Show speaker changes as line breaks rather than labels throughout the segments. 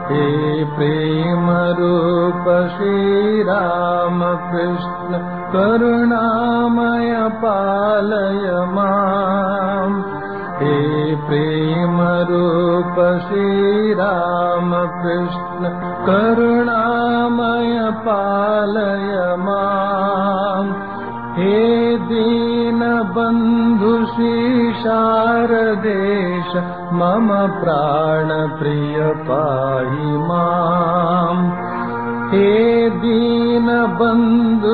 हे प्रेमरूप श्रीरामकृष्ण करुणामय पालय माम् हे प्रेमरूप श्रीरामकृष्ण करुणामय पालय माम् हे दीनबन्धु शारदेश मम प्राणप्रिय पाहि माम् हे दीनबन्धु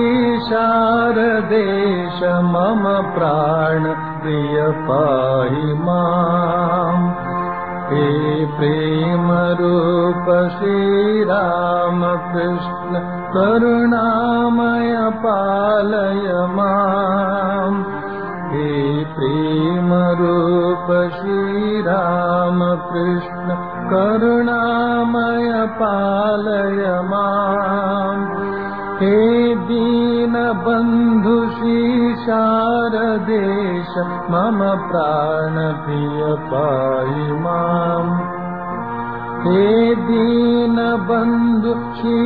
शारदेश मम प्राणप्रिय पाहि माम् हे प्रेमरूप श्रीरामकृष्ण करुणामय पालय माम् हे प्रेमरूप श्रीरामकृष्ण करुणामय पालय माम् हे दीनबन्धु शारदेश मम प्राणप्रिय पाहि माम् हे दीनबन्धु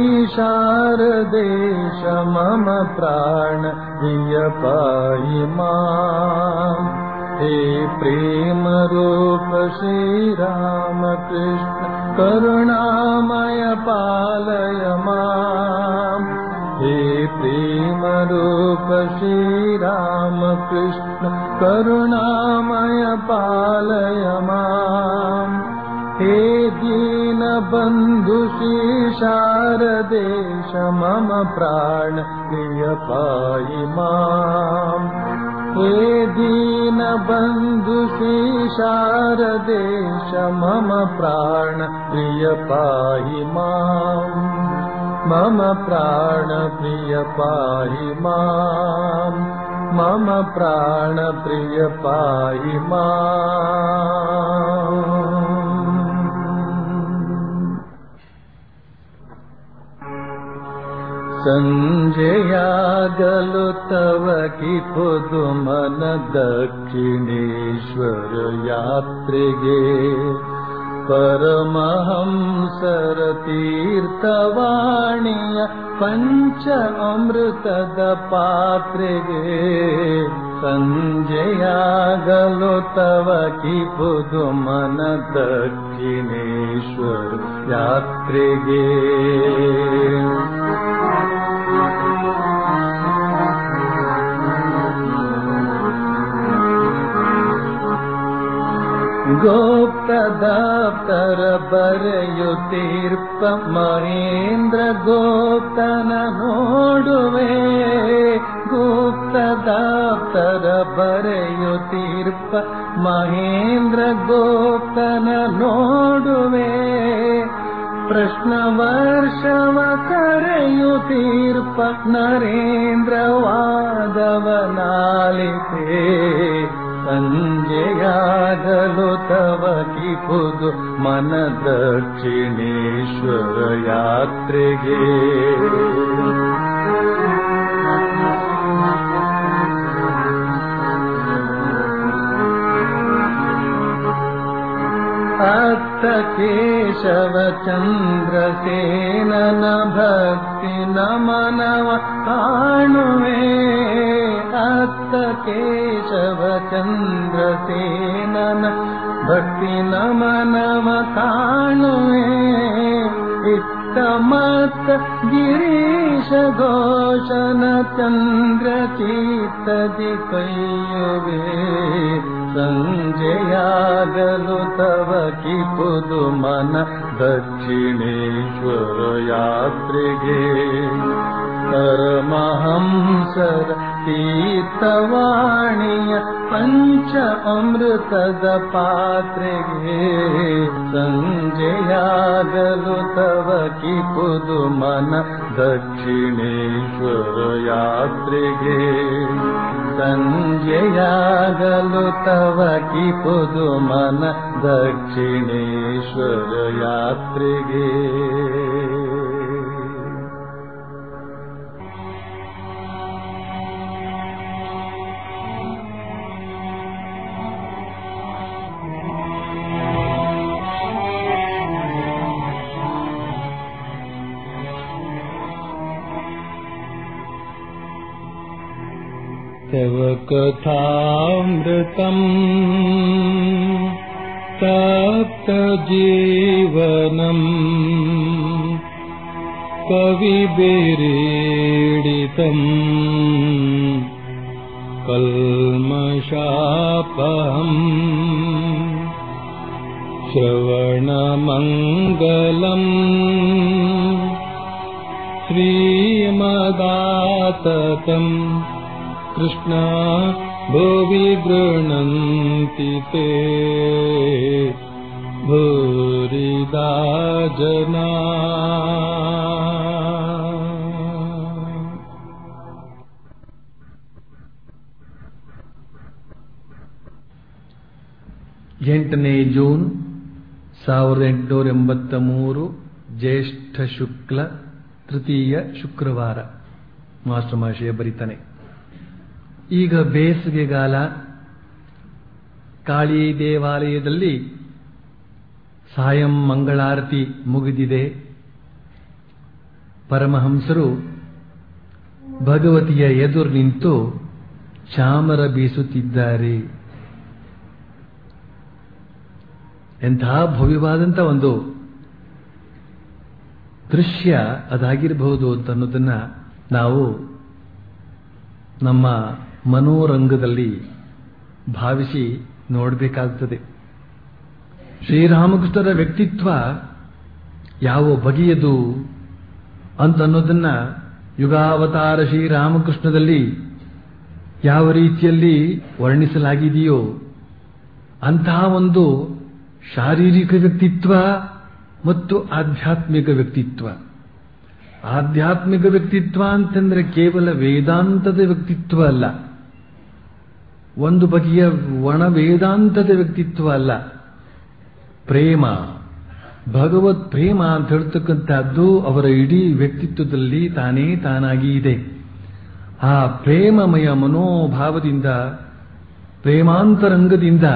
शारदेश मम प्राणप्रिय पाहि माम् हे प्रेमरूप श्रीरामकृष्ण करुणामय पालय माम् हे प्रेमरूप श्रीरामकृष्ण करुणामय पालय माम् हे दीनबन्धु शारदेश मम प्राण प्रिय पाहि माम् हे दीनबन्धु शारदेश मम प्राण प्रिय पाहि माम् मम प्राण प्रिय पाहि माम् मम प्राण प्रिय पाहि माम् सञ्जयागलु तव कि पुदुमन दक्षिणेश्वर यात्रिगे परमहंसर तीर्थवाणीय पञ्च अमृतद पात्रिगे सञ्जयागलो तव कि पुदुमन दक्षिणेश्वर यात्रिगे गोप्तदाप्तर बರೆಯುತ್ತೀರ್ಪ ಮಹೇಂದ್ರ ಗೋಪ್ತನ ನೋಡುವೆ ಗುಪ್ತದಾಪ್ತರ ಬರೆಯುತ್ತೀರ್ಪ ಮಹೇಂದ್ರ ಗೋಪ್ತನ ನೋಡುವೆ ಪ್ರಶ್ನ ವರ್ಷವ ಕರೆಯುತ್ತೀರ್ಪ ನರೇಂದ್ರ ವಾದವನಾಲಿತೆ ಸಂಜೆಯಾಗಲು ತವ ಕಿಪುದು ಮನ ದಕ್ಷಿಣೇಶ್ವರ ಯಾತ್ರೆಗೆ ಅತ್ತ ಕೇಶವ ಚಂದ್ರಸೇನನ ಭಕ್ತಿ ನಮನವ ಕಾಣುವೆ ಅತ್ತ ಕೇಶವ ಚಂದ್ರಸೇನನ ಭಕ್ತಿ ನಮನವ ಕಾಣುವೆ ಇತ್ತ ಮತ್ತ ಗಿರೀಶ ಘೋಷನ ಚಂದ್ರ ಚೀತದಿ ಕೈಯುವೆ ಸಂಜೆಯಾಗಲು ತವ ಕಿಪುದು ಮನ ದಕ್ಷಿಣೇಶ್ವರ ಯಾತ್ರೆಗೆ ಪರಮಹಂಸರ ತೀರ್ಥವಾಣಿಯ ಪಂಚ ಅಮೃತದ ಪಾತ್ರೆಗೆ ಸಂಜೆಯಾಗಲು ತವ ಕಿಪುದು ಮನ ದಕ್ಷಿಣೇಶ್ವರ ಯಾತ್ರೆಗೆ ಸಂಜೆಯಾಗಲು ತವ ಕಿಪುದು ಮನ ದಕ್ಷಿಣೇಶ್ವರ ಯಾತ್ರೆಗೆ तव कथामृतम् तप्तजीवनम् कविभिरीडितम् कल्मषापहम् श्रवणमङ्गलम् श्रीमदाततम् कृष्णा भुवि गृह्णन्ति ते भूरिदा जना ಎಂಟನೇ ಜೂನ್ ಸಾವಿರದ ಎಂಟುನೂರ ಎಂಬತ್ತ ಮೂರು ಜ್ಯೇಷ್ಠ ಶುಕ್ಲ ತೃತೀಯ ಶುಕ್ರವಾರ ಮಾಸ್ಟರ್ ಮಾಶಯ ಬರಿತಾನೆ ಈಗ ಬೇಸಿಗೆಗಾಲ ಕಾಳಿ ದೇವಾಲಯದಲ್ಲಿ ಸಾಯಂ ಮಂಗಳಾರತಿ ಮುಗಿದಿದೆ ಪರಮಹಂಸರು ಭಗವತಿಯ ಎದುರು ನಿಂತು ಚಾಮರ ಬೀಸುತ್ತಿದ್ದಾರೆ ಎಂತಹ ಭವ್ಯವಾದಂಥ ಒಂದು ದೃಶ್ಯ ಅದಾಗಿರಬಹುದು ಅಂತ ಅನ್ನೋದನ್ನ ನಾವು ನಮ್ಮ ಮನೋರಂಗದಲ್ಲಿ ಭಾವಿಸಿ ನೋಡಬೇಕಾಗುತ್ತದೆ ಶ್ರೀರಾಮಕೃಷ್ಣರ ವ್ಯಕ್ತಿತ್ವ ಯಾವ ಬಗೆಯದು ಅಂತ ಅನ್ನೋದನ್ನ ಯುಗಾವತಾರ ಶ್ರೀರಾಮಕೃಷ್ಣದಲ್ಲಿ ಯಾವ ರೀತಿಯಲ್ಲಿ ವರ್ಣಿಸಲಾಗಿದೆಯೋ ಅಂತಹ ಒಂದು ಶಾರೀರಿಕ ವ್ಯಕ್ತಿತ್ವ ಮತ್ತು ಆಧ್ಯಾತ್ಮಿಕ ವ್ಯಕ್ತಿತ್ವ ಆಧ್ಯಾತ್ಮಿಕ ವ್ಯಕ್ತಿತ್ವ ಅಂತಂದ್ರೆ ಕೇವಲ ವೇದಾಂತದ ವ್ಯಕ್ತಿತ್ವ ಅಲ್ಲ ಒಂದು ಬಗೆಯ ಒಣ ವೇದಾಂತದ ವ್ಯಕ್ತಿತ್ವ ಅಲ್ಲ ಪ್ರೇಮ ಭಗವತ್ ಪ್ರೇಮ ಅಂತ ಹೇಳ್ತಕ್ಕಂಥದ್ದು ಅವರ ಇಡೀ ವ್ಯಕ್ತಿತ್ವದಲ್ಲಿ ತಾನೇ ತಾನಾಗಿ ಇದೆ ಆ ಪ್ರೇಮಮಯ ಮನೋಭಾವದಿಂದ ಪ್ರೇಮಾಂತರಂಗದಿಂದ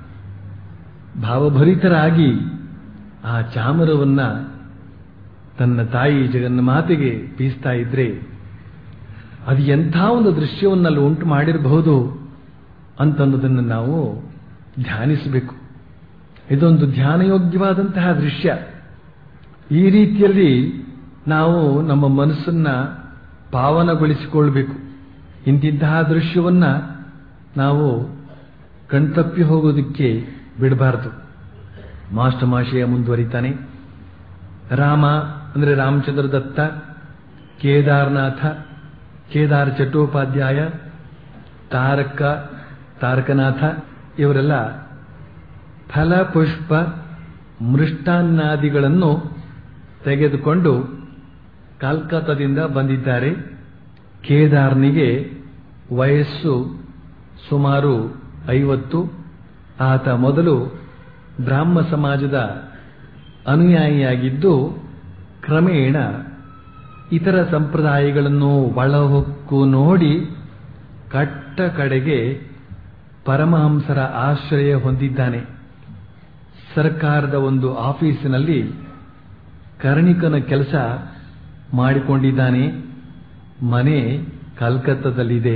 ಭಾವಭರಿತರಾಗಿ ಆ ಚಾಮರವನ್ನ ತನ್ನ ತಾಯಿ ಜಗನ್ಮಾತೆಗೆ ಬೀಸ್ತಾ ಇದ್ರೆ ಅದು ಎಂಥ ಒಂದು ದೃಶ್ಯವನ್ನಲ್ಲಿ ಉಂಟು ಮಾಡಿರಬಹುದು ಅಂತನ್ನೋದನ್ನು ನಾವು ಧ್ಯಾನಿಸಬೇಕು ಇದೊಂದು ಧ್ಯಾನಯೋಗ್ಯವಾದಂತಹ ದೃಶ್ಯ ಈ ರೀತಿಯಲ್ಲಿ ನಾವು ನಮ್ಮ ಮನಸ್ಸನ್ನ ಪಾವನಗೊಳಿಸಿಕೊಳ್ಬೇಕು ಇಂತಿಂತಹ ದೃಶ್ಯವನ್ನ ನಾವು ಕಣ್ತಪ್ಪಿ ಹೋಗೋದಕ್ಕೆ ಬಿಡಬಾರದು ಮಾಸ್ಟರ್ ಮಾಶಯ ಮುಂದುವರಿತಾನೆ ರಾಮ ಅಂದರೆ ರಾಮಚಂದ್ರ ದತ್ತ ಕೇದಾರನಾಥ ಕೇದಾರ ಚಟ್ಟೋಪಾಧ್ಯಾಯ ತಾರಕ ತಾರಕನಾಥ ಇವರೆಲ್ಲ ಫಲ ಪುಷ್ಪ ಮೃಷ್ಟಾನ್ನಾದಿಗಳನ್ನು ತೆಗೆದುಕೊಂಡು ಕಲ್ಕತ್ತಾದಿಂದ ಬಂದಿದ್ದಾರೆ ಕೇದಾರ್ನಿಗೆ ವಯಸ್ಸು ಸುಮಾರು ಐವತ್ತು ಆತ ಮೊದಲು ಬ್ರಾಹ್ಮ ಸಮಾಜದ ಅನುಯಾಯಿಯಾಗಿದ್ದು ಕ್ರಮೇಣ ಇತರ ಸಂಪ್ರದಾಯಗಳನ್ನು ಒಳಹೊಕ್ಕು ನೋಡಿ ಕಟ್ಟ ಕಡೆಗೆ ಪರಮಹಂಸರ ಆಶ್ರಯ ಹೊಂದಿದ್ದಾನೆ ಸರ್ಕಾರದ ಒಂದು ಆಫೀಸಿನಲ್ಲಿ ಕರ್ಣಿಕನ ಕೆಲಸ ಮಾಡಿಕೊಂಡಿದ್ದಾನೆ ಮನೆ ಕಲ್ಕತ್ತದಲ್ಲಿದೆ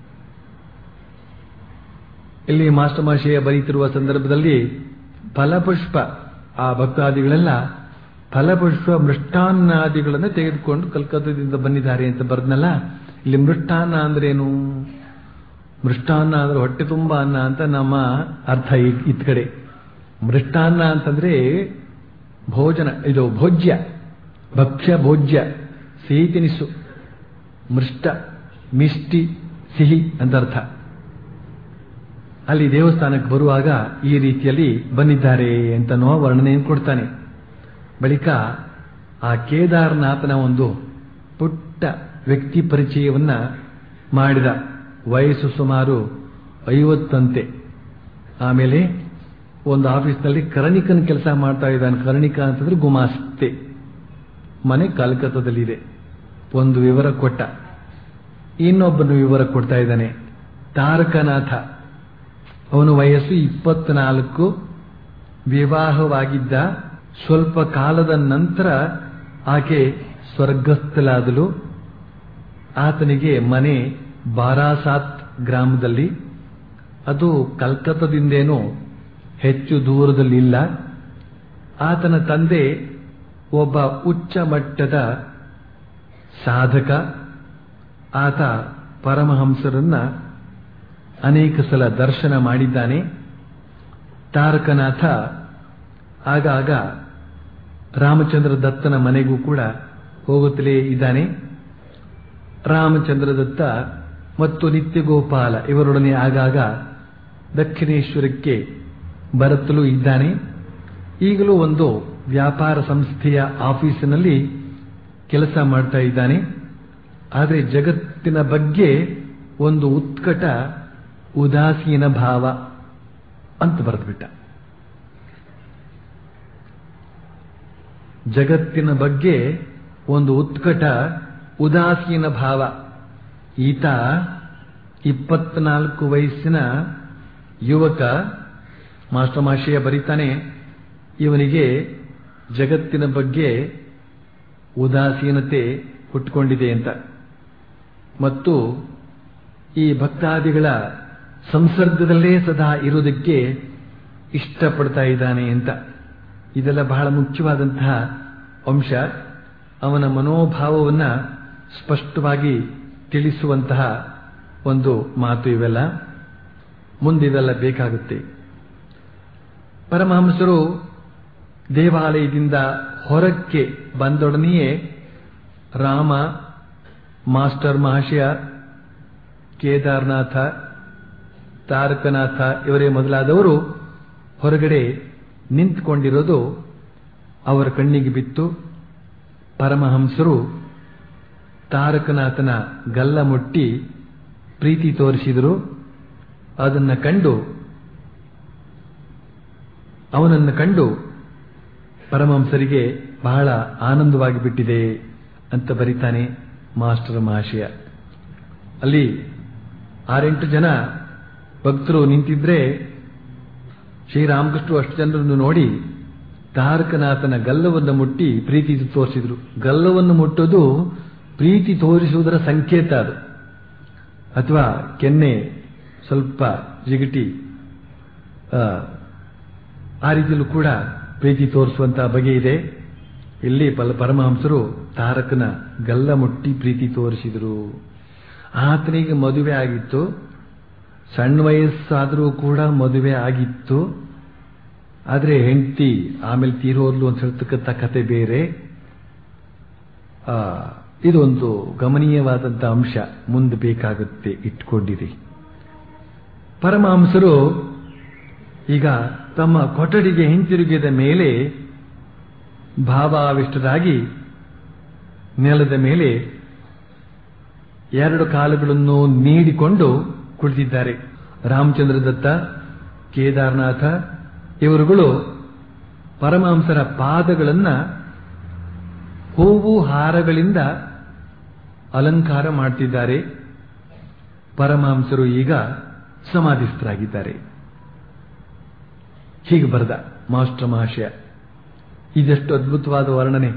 ಇಲ್ಲಿ ಮಾಸ್ಟರ್ ಮಾಶಯ ಬರೀತಿರುವ ಸಂದರ್ಭದಲ್ಲಿ ಫಲಪುಷ್ಪ ಆ ಭಕ್ತಾದಿಗಳೆಲ್ಲ ಫಲಪುಷ್ಪ ಮೃಷ್ಟಾನ್ನಾದಿಗಳನ್ನು ತೆಗೆದುಕೊಂಡು ಕಲ್ಕತ್ತದಿಂದ ಬಂದಿದ್ದಾರೆ ಅಂತ ಬರೆದ್ನಲ್ಲ ಇಲ್ಲಿ ಮೃಷ್ಟಾನ್ನ ಅಂದ್ರೇನು ಮೃಷ್ಟಾನ್ನ ಅಂದ್ರೆ ಹೊಟ್ಟೆ ತುಂಬ ಅನ್ನ ಅಂತ ನಮ್ಮ ಅರ್ಥ ಇತ್ ಕಡೆ ಮೃಷ್ಟಾನ್ನ ಅಂತಂದ್ರೆ ಭೋಜನ ಇದು ಭೋಜ್ಯ ಭಕ್ಷ್ಯ ಭೋಜ್ಯ ಸಿಹಿ ತಿನಿಸು ಮೃಷ್ಟ ಮಿಷ್ಟಿ ಸಿಹಿ ಅಂತ ಅರ್ಥ ಅಲ್ಲಿ ದೇವಸ್ಥಾನಕ್ಕೆ ಬರುವಾಗ ಈ ರೀತಿಯಲ್ಲಿ ಬಂದಿದ್ದಾರೆ ಅಂತನೋ ವರ್ಣನೆಯನ್ನು ಕೊಡ್ತಾನೆ ಬಳಿಕ ಆ ಕೇದಾರನಾಥನ ಒಂದು ಪುಟ್ಟ ವ್ಯಕ್ತಿ ಪರಿಚಯವನ್ನ ಮಾಡಿದ ವಯಸ್ಸು ಸುಮಾರು ಐವತ್ತಂತೆ ಆಮೇಲೆ ಒಂದು ಆಫೀಸ್ನಲ್ಲಿ ಕರ್ಣಿಕನ ಕೆಲಸ ಮಾಡ್ತಾ ಇದ್ದಾನೆ ಕರ್ಣಿಕ ಅಂತಂದ್ರೆ ಗುಮಾಸ್ತೆ ಮನೆ ಕಲ್ಕತ್ತದಲ್ಲಿದೆ ಒಂದು ವಿವರ ಕೊಟ್ಟ ಇನ್ನೊಬ್ಬನು ವಿವರ ಕೊಡ್ತಾ ಇದ್ದಾನೆ ತಾರಕನಾಥ ಅವನ ವಯಸ್ಸು ಇಪ್ಪತ್ನಾಲ್ಕು ವಿವಾಹವಾಗಿದ್ದ ಸ್ವಲ್ಪ ಕಾಲದ ನಂತರ ಆಕೆ ಸ್ವರ್ಗಸ್ಥಲಾದಲು ಆತನಿಗೆ ಮನೆ ಬಾರಾಸಾತ್ ಗ್ರಾಮದಲ್ಲಿ ಅದು ಕಲ್ಕತ್ತದಿಂದೇನೋ ಹೆಚ್ಚು ದೂರದಲ್ಲಿಲ್ಲ ಆತನ ತಂದೆ ಒಬ್ಬ ಉಚ್ಚ ಮಟ್ಟದ ಸಾಧಕ ಆತ ಪರಮಹಂಸರನ್ನ ಅನೇಕ ಸಲ ದರ್ಶನ ಮಾಡಿದ್ದಾನೆ ತಾರಕನಾಥ ಆಗಾಗ ರಾಮಚಂದ್ರ ದತ್ತನ ಮನೆಗೂ ಕೂಡ ಹೋಗುತ್ತಲೇ ಇದ್ದಾನೆ ರಾಮಚಂದ್ರ ದತ್ತ ಮತ್ತು ನಿತ್ಯಗೋಪಾಲ ಇವರೊಡನೆ ಆಗಾಗ ದಕ್ಷಿಣೇಶ್ವರಕ್ಕೆ ಬರುತ್ತಲೂ ಇದ್ದಾನೆ ಈಗಲೂ ಒಂದು ವ್ಯಾಪಾರ ಸಂಸ್ಥೆಯ ಆಫೀಸಿನಲ್ಲಿ ಕೆಲಸ ಮಾಡ್ತಾ ಇದ್ದಾನೆ ಆದರೆ ಜಗತ್ತಿನ ಬಗ್ಗೆ ಒಂದು ಉತ್ಕಟ ಉದಾಸೀನ ಭಾವ ಅಂತ ಬರೆದ್ಬಿಟ್ಟ ಜಗತ್ತಿನ ಬಗ್ಗೆ ಒಂದು ಉತ್ಕಟ ಉದಾಸೀನ ಭಾವ ಈತ ಇಪ್ಪತ್ನಾಲ್ಕು ವಯಸ್ಸಿನ ಯುವಕ ಮಾಸ್ಟರ್ ಮಾಶಯ ಬರೀತಾನೆ ಇವನಿಗೆ ಜಗತ್ತಿನ ಬಗ್ಗೆ ಉದಾಸೀನತೆ ಹುಟ್ಟುಕೊಂಡಿದೆ ಅಂತ ಮತ್ತು ಈ ಭಕ್ತಾದಿಗಳ ಸಂಸರ್ಗದಲ್ಲೇ ಸದಾ ಇರುವುದಕ್ಕೆ ಇಷ್ಟಪಡ್ತಾ ಇದ್ದಾನೆ ಅಂತ ಇದೆಲ್ಲ ಬಹಳ ಮುಖ್ಯವಾದಂತಹ ಅಂಶ ಅವನ ಮನೋಭಾವವನ್ನು ಸ್ಪಷ್ಟವಾಗಿ ತಿಳಿಸುವಂತಹ ಒಂದು ಮಾತು ಇವೆಲ್ಲ ಮುಂದಿದೆಲ್ಲ ಬೇಕಾಗುತ್ತೆ ಪರಮಹಂಸರು ದೇವಾಲಯದಿಂದ ಹೊರಕ್ಕೆ ಬಂದೊಡನೆಯೇ ರಾಮ ಮಾಸ್ಟರ್ ಮಹಾಶಯ ಕೇದಾರನಾಥ ತಾರಕನಾಥ ಇವರೇ ಮೊದಲಾದವರು ಹೊರಗಡೆ ನಿಂತುಕೊಂಡಿರೋದು ಅವರ ಕಣ್ಣಿಗೆ ಬಿತ್ತು ಪರಮಹಂಸರು ತಾರಕನಾಥನ ಗಲ್ಲ ಮುಟ್ಟಿ ಪ್ರೀತಿ ತೋರಿಸಿದರು ಅದನ್ನು ಕಂಡು ಅವನನ್ನು ಕಂಡು ಪರಮಹಂಸರಿಗೆ ಬಹಳ ಆನಂದವಾಗಿ ಬಿಟ್ಟಿದೆ ಅಂತ ಬರಿತಾನೆ ಮಾಸ್ಟರ್ ಮಹಾಶಯ ಅಲ್ಲಿ ಆರೆಂಟು ಜನ ಭಕ್ತರು ನಿಂತಿದ್ರೆ ಶ್ರೀರಾಮಕೃಷ್ಣ ಅಷ್ಟು ಜನರನ್ನು ನೋಡಿ ತಾರಕನಾಥನ ಗಲ್ಲವನ್ನು ಮುಟ್ಟಿ ಪ್ರೀತಿ ತೋರಿಸಿದ್ರು ಗಲ್ಲವನ್ನು ಮುಟ್ಟೋದು ಪ್ರೀತಿ ತೋರಿಸುವುದರ ಸಂಕೇತ ಅದು ಅಥವಾ ಕೆನ್ನೆ ಸ್ವಲ್ಪ ಜಿಗಟಿ ಆ ರೀತಿಯಲ್ಲೂ ಕೂಡ ಪ್ರೀತಿ ತೋರಿಸುವಂತಹ ಬಗೆ ಇದೆ ಇಲ್ಲಿ ಪಲ ಪರಮಹಂಸರು ತಾರಕನ ಗಲ್ಲ ಮುಟ್ಟಿ ಪ್ರೀತಿ ತೋರಿಸಿದರು ಆತನಿಗೆ ಮದುವೆ ಆಗಿತ್ತು ಸಣ್ಣ ವಯಸ್ಸಾದರೂ ಕೂಡ ಮದುವೆ ಆಗಿತ್ತು ಆದರೆ ಹೆಂಡತಿ ಆಮೇಲೆ ತೀರೋದ್ಲು ಅಂತ ಹೇಳ್ತಕ್ಕಂಥ ಕತೆ ಬೇರೆ ಇದೊಂದು ಗಮನೀಯವಾದಂಥ ಅಂಶ ಮುಂದೆ ಬೇಕಾಗುತ್ತೆ ಇಟ್ಕೊಂಡಿರಿ ಪರಮಹಂಸರು ಈಗ ತಮ್ಮ ಕೊಠಡಿಗೆ ಹಿಂತಿರುಗಿದ ಮೇಲೆ ಭಾವಾವಿಷ್ಟರಾಗಿ ನೆಲದ ಮೇಲೆ ಎರಡು ಕಾಲುಗಳನ್ನು ನೀಡಿಕೊಂಡು ಕುಳಿತಿದ್ದಾರೆ ರಾಮಚಂದ್ರ ದತ್ತ ಕೇದಾರನಾಥ ಇವರುಗಳು ಪರಮಹಂಸರ ಪಾದಗಳನ್ನ ಹೂವು ಹಾರಗಳಿಂದ ಅಲಂಕಾರ ಮಾಡ್ತಿದ್ದಾರೆ ಪರಮಹಂಸರು ಈಗ ಸಮಾಧಿಸ್ಥರಾಗಿದ್ದಾರೆ ಹೀಗೆ ಬರೆದ ಮಾಸ್ಟರ್ ಮಹಾಶಯ ಇದೆಷ್ಟು ಅದ್ಭುತವಾದ ವರ್ಣನೆ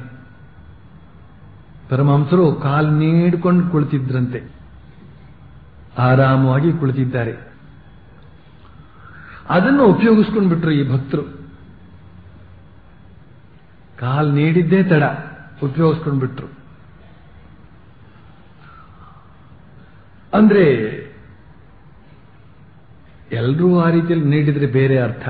ಪರಮಹಂಸರು ಕಾಲು ನೀಡ್ಕೊಂಡು ಕುಳಿತಿದ್ರಂತೆ ಆರಾಮವಾಗಿ ಕುಳಿತಿದ್ದಾರೆ ಅದನ್ನು ಉಪಯೋಗಿಸ್ಕೊಂಡು ಬಿಟ್ರು ಈ ಭಕ್ತರು ಕಾಲ್ ನೀಡಿದ್ದೇ ತಡ ಉಪಯೋಗಿಸ್ಕೊಂಡು ಬಿಟ್ರು ಅಂದ್ರೆ ಎಲ್ಲರೂ ಆ ರೀತಿಯಲ್ಲಿ ನೀಡಿದ್ರೆ ಬೇರೆ ಅರ್ಥ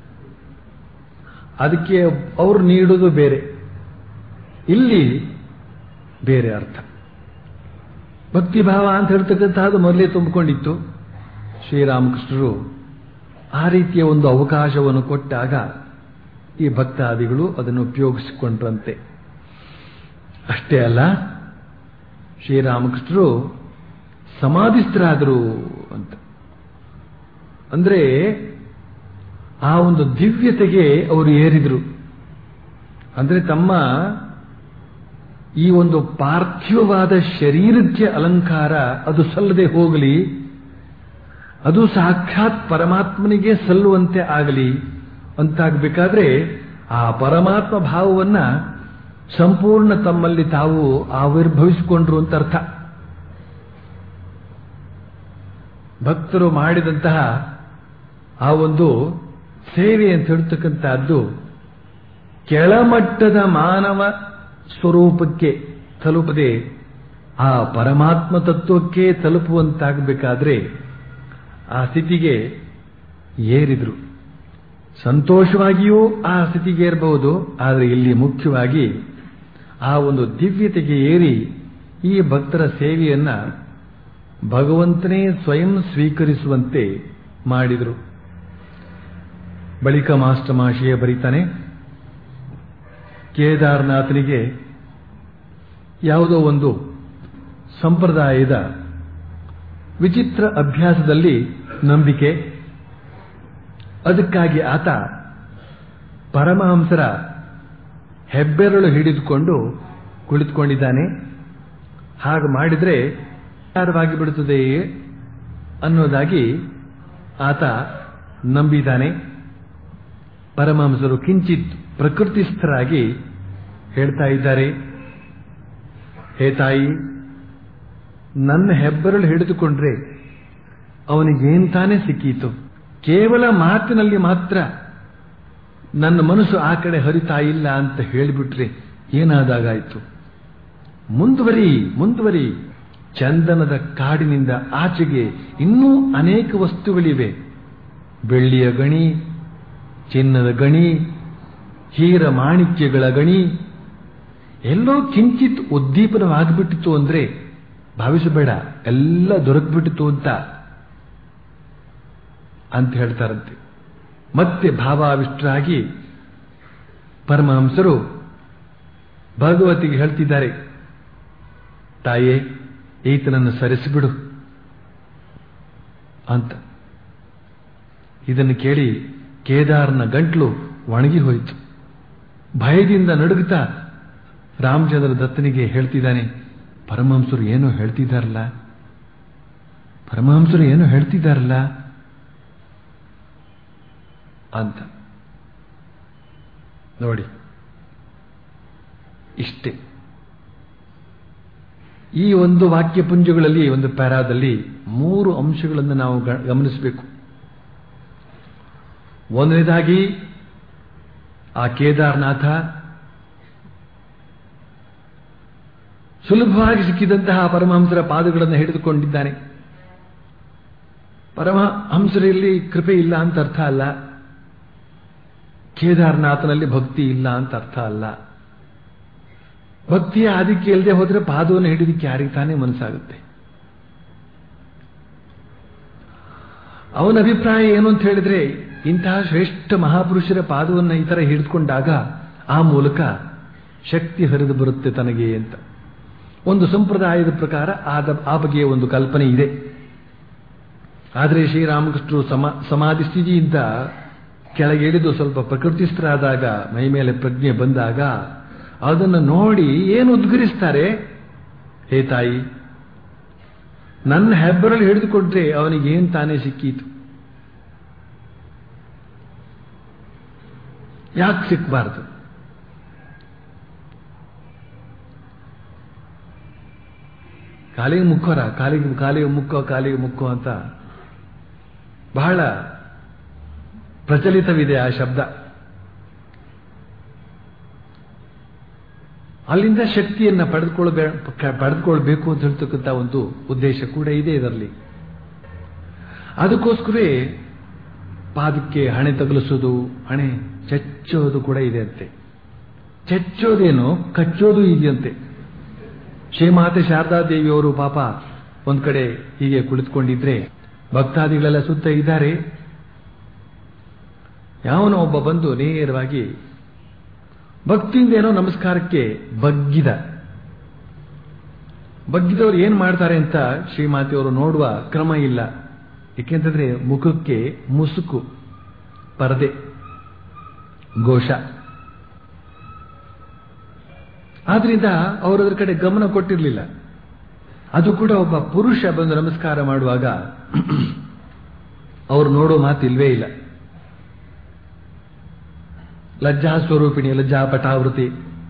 ಅದಕ್ಕೆ ಅವರು ನೀಡೋದು ಬೇರೆ ಇಲ್ಲಿ ಬೇರೆ ಅರ್ಥ ಭಕ್ತಿಭಾವ ಅಂತ ಹೇಳ್ತಕ್ಕಂತಹದ್ದು ಮೊದಲೇ ತುಂಬಿಕೊಂಡಿತ್ತು ಶ್ರೀರಾಮಕೃಷ್ಣರು ಆ ರೀತಿಯ ಒಂದು ಅವಕಾಶವನ್ನು ಕೊಟ್ಟಾಗ ಈ ಭಕ್ತಾದಿಗಳು ಅದನ್ನು ಉಪಯೋಗಿಸಿಕೊಂಡ್ರಂತೆ ಅಷ್ಟೇ ಅಲ್ಲ ಶ್ರೀರಾಮಕೃಷ್ಣರು ಸಮಾಧಿಸ್ಥರಾದರು ಅಂತ ಅಂದ್ರೆ ಆ ಒಂದು ದಿವ್ಯತೆಗೆ ಅವರು ಏರಿದ್ರು ಅಂದ್ರೆ ತಮ್ಮ ಈ ಒಂದು ಪಾರ್ಥಿವವಾದ ಶರೀರಕ್ಕೆ ಅಲಂಕಾರ ಅದು ಸಲ್ಲದೆ ಹೋಗಲಿ ಅದು ಸಾಕ್ಷಾತ್ ಪರಮಾತ್ಮನಿಗೆ ಸಲ್ಲುವಂತೆ ಆಗಲಿ ಅಂತಾಗಬೇಕಾದ್ರೆ ಆ ಪರಮಾತ್ಮ ಭಾವವನ್ನ ಸಂಪೂರ್ಣ ತಮ್ಮಲ್ಲಿ ತಾವು ಆವಿರ್ಭವಿಸಿಕೊಂಡ್ರು ಅಂತ ಅರ್ಥ ಭಕ್ತರು ಮಾಡಿದಂತಹ ಆ ಒಂದು ಸೇವೆ ಅಂತ ಹೇಳ್ತಕ್ಕಂಥದ್ದು ಕೆಳಮಟ್ಟದ ಮಾನವ ಸ್ವರೂಪಕ್ಕೆ ತಲುಪದೆ ಆ ಪರಮಾತ್ಮ ತತ್ವಕ್ಕೆ ತಲುಪುವಂತಾಗಬೇಕಾದ್ರೆ ಆ ಸ್ಥಿತಿಗೆ ಏರಿದ್ರು ಸಂತೋಷವಾಗಿಯೂ ಆ ಸ್ಥಿತಿಗೆ ಏರಬಹುದು ಆದರೆ ಇಲ್ಲಿ ಮುಖ್ಯವಾಗಿ ಆ ಒಂದು ದಿವ್ಯತೆಗೆ ಏರಿ ಈ ಭಕ್ತರ ಸೇವೆಯನ್ನ ಭಗವಂತನೇ ಸ್ವಯಂ ಸ್ವೀಕರಿಸುವಂತೆ ಮಾಡಿದರು ಬಳಿಕ ಮಾಸ್ಟರ್ ಮಾಶಿಯ ಬರೀತಾನೆ ಕೇದಾರನಾಥನಿಗೆ ಯಾವುದೋ ಒಂದು ಸಂಪ್ರದಾಯದ ವಿಚಿತ್ರ ಅಭ್ಯಾಸದಲ್ಲಿ ನಂಬಿಕೆ ಅದಕ್ಕಾಗಿ ಆತ ಪರಮಹಂಸರ ಹೆಬ್ಬೆರಳು ಹಿಡಿದುಕೊಂಡು ಕುಳಿತುಕೊಂಡಿದ್ದಾನೆ ಹಾಗೆ ಮಾಡಿದ್ರೆ ವಿಚಾರವಾಗಿ ಬಿಡುತ್ತದೆಯೇ ಅನ್ನೋದಾಗಿ ಆತ ನಂಬಿದ್ದಾನೆ ಪರಮಹಂಸರು ಕಿಂಚಿತ್ ಪ್ರಕೃತಿಸ್ಥರಾಗಿ ಹೇಳ್ತಾ ಇದ್ದಾರೆ ಹೇ ತಾಯಿ ನನ್ನ ಹೆಬ್ಬೆರಳು ಹಿಡಿದುಕೊಂಡ್ರೆ ಅವನಿಗೇನ್ ತಾನೇ ಸಿಕ್ಕೀತು ಕೇವಲ ಮಾತಿನಲ್ಲಿ ಮಾತ್ರ ನನ್ನ ಮನಸ್ಸು ಆ ಕಡೆ ಹರಿತಾ ಇಲ್ಲ ಅಂತ ಹೇಳಿಬಿಟ್ರೆ ಏನಾದಾಗಾಯ್ತು ಮುಂದುವರಿ ಮುಂದುವರಿ ಚಂದನದ ಕಾಡಿನಿಂದ ಆಚೆಗೆ ಇನ್ನೂ ಅನೇಕ ವಸ್ತುಗಳಿವೆ ಬೆಳ್ಳಿಯ ಗಣಿ ಚಿನ್ನದ ಗಣಿ ಹೀರ ಮಾಣಿಕ್ಯಗಳ ಗಣಿ ಎಲ್ಲೋ ಕಿಂಚಿತ್ ಉದ್ದೀಪನವಾಗಿಬಿಟ್ಟಿತು ಅಂದ್ರೆ ಭಾವಿಸಬೇಡ ಎಲ್ಲ ದೊರಕ್ಬಿಟ್ಟಿತು ಅಂತ ಅಂತ ಹೇಳ್ತಾರಂತೆ ಮತ್ತೆ ಭಾವಾವಿಷ್ಟರಾಗಿ ಪರಮಹಂಸರು ಭಗವತಿಗೆ ಹೇಳ್ತಿದ್ದಾರೆ ತಾಯೇ ಈತನನ್ನು ಸರಿಸಿಬಿಡು ಅಂತ ಇದನ್ನು ಕೇಳಿ ಕೇದಾರನ ಗಂಟ್ಲು ಒಣಗಿ ಹೋಯಿತು ಭಯದಿಂದ ನಡುಗುತ್ತಾ ರಾಮಚಂದ್ರ ದತ್ತನಿಗೆ ಹೇಳ್ತಿದ್ದಾನೆ ಪರಮಹಂಸರು ಏನೋ ಹೇಳ್ತಿದ್ದಾರಲ್ಲ ಪರಮಹಂಸರು ಏನೋ ಹೇಳ್ತಿದ್ದಾರಲ್ಲ ಅಂತ ನೋಡಿ ಇಷ್ಟೇ ಈ ಒಂದು ವಾಕ್ಯಪುಂಜಗಳಲ್ಲಿ ಒಂದು ಪ್ಯಾರಾದಲ್ಲಿ ಮೂರು ಅಂಶಗಳನ್ನು ನಾವು ಗ- ಗಮನಿಸಬೇಕು ಒಂದನೇದಾಗಿ ಆ ಕೇದಾರನಾಥ ಸುಲಭವಾಗಿ ಸಿಕ್ಕಿದಂತಹ ಪರಮಹಂಸರ ಪಾದಗಳನ್ನು ಹಿಡಿದುಕೊಂಡಿದ್ದಾನೆ ಪರಮಹಂಸರಲ್ಲಿ ಕೃಪೆ ಇಲ್ಲ ಅಂತ ಅರ್ಥ ಅಲ್ಲ ಕೇದಾರನಾಥನಲ್ಲಿ ಭಕ್ತಿ ಇಲ್ಲ ಅಂತ ಅರ್ಥ ಅಲ್ಲ ಭಕ್ತಿಯ ಆದಿಕ್ಕೆ ಇಲ್ಲದೆ ಹೋದ್ರೆ ಪಾದವನ್ನು ಹಿಡಿದಕ್ಕೆ ಯಾರಿಗೆ ತಾನೇ ಮನಸ್ಸಾಗುತ್ತೆ ಅವನ ಅಭಿಪ್ರಾಯ ಏನು ಅಂತ ಹೇಳಿದ್ರೆ ಇಂತಹ ಶ್ರೇಷ್ಠ ಮಹಾಪುರುಷರ ಪಾದವನ್ನು ಈ ತರ ಹಿಡಿದುಕೊಂಡಾಗ ಆ ಮೂಲಕ ಶಕ್ತಿ ಹರಿದು ಬರುತ್ತೆ ತನಗೆ ಅಂತ ಒಂದು ಸಂಪ್ರದಾಯದ ಪ್ರಕಾರ ಆದ ಆ ಬಗೆಯ ಒಂದು ಕಲ್ಪನೆ ಇದೆ ಆದರೆ ಶ್ರೀರಾಮಕೃಷ್ಣರು ಸಮ ಸಮಾಧಿ ಸ್ಥಿತಿಯಿಂದ ಕೆಳಗಿಳಿದು ಸ್ವಲ್ಪ ಪ್ರಕೃತಿಸ್ಥರಾದಾಗ ಮೈ ಮೇಲೆ ಪ್ರಜ್ಞೆ ಬಂದಾಗ ಅದನ್ನು ನೋಡಿ ಏನು ಉದ್ಗರಿಸ್ತಾರೆ ಹೇ ತಾಯಿ ನನ್ನ ಹೆಬ್ಬರಲ್ಲಿ ಹಿಡಿದುಕೊಂಡ್ರೆ ಅವನಿಗೇನ್ ತಾನೇ ಸಿಕ್ಕೀತು ಯಾಕೆ ಸಿಕ್ಕಬಾರದು ಕಾಲಿಗೆ ಮುಕ್ಕೋರ ಕಾಲಿಗೆ ಕಾಲಿಗೆ ಮುಕ್ಕೋ ಕಾಲಿಗೆ ಮುಕ್ಕೋ ಅಂತ ಬಹಳ ಪ್ರಚಲಿತವಿದೆ ಆ ಶಬ್ದ ಅಲ್ಲಿಂದ ಶಕ್ತಿಯನ್ನ ಪಡೆದುಕೊಳ್ಬೇ ಪಡೆದುಕೊಳ್ಬೇಕು ಅಂತ ಹೇಳ್ತಕ್ಕಂಥ ಒಂದು ಉದ್ದೇಶ ಕೂಡ ಇದೆ ಇದರಲ್ಲಿ ಅದಕ್ಕೋಸ್ಕರವೇ ಪಾದಕ್ಕೆ ಹಣೆ ತಗಲಿಸೋದು ಹಣೆ ಚಚ್ಚೋದು ಕೂಡ ಇದೆ ಅಂತೆ ಚಚ್ಚೋದೇನು ಕಚ್ಚೋದು ಇದೆಯಂತೆ ಶ್ರೀಮಾತೆ ಶಾರದಾ ದೇವಿಯವರು ಪಾಪ ಒಂದ್ ಕಡೆ ಹೀಗೆ ಕುಳಿತುಕೊಂಡಿದ್ರೆ ಭಕ್ತಾದಿಗಳೆಲ್ಲ ಸುತ್ತ ಇದ್ದಾರೆ ಯಾವನೋ ಒಬ್ಬ ಬಂದು ನೇರವಾಗಿ ಭಕ್ತಿಯಿಂದ ಏನೋ ನಮಸ್ಕಾರಕ್ಕೆ ಬಗ್ಗಿದ ಬಗ್ಗಿದವರು ಏನ್ ಮಾಡ್ತಾರೆ ಅಂತ ಶ್ರೀಮಾತೆಯವರು ನೋಡುವ ಕ್ರಮ ಇಲ್ಲ ಏಕೆಂತಂದ್ರೆ ಮುಖಕ್ಕೆ ಮುಸುಕು ಪರದೆ ಘೋಷ ಆದ್ರಿಂದ ಅವರು ಅದರ ಕಡೆ ಗಮನ ಕೊಟ್ಟಿರಲಿಲ್ಲ ಅದು ಕೂಡ ಒಬ್ಬ ಪುರುಷ ಬಂದು ನಮಸ್ಕಾರ ಮಾಡುವಾಗ ಅವರು ನೋಡೋ ಮಾತಿಲ್ವೇ ಇಲ್ಲ ಲಜ್ಜಾ ಸ್ವರೂಪಿಣಿ ಲಜ್ಜಾ ಪಟಾವೃತಿ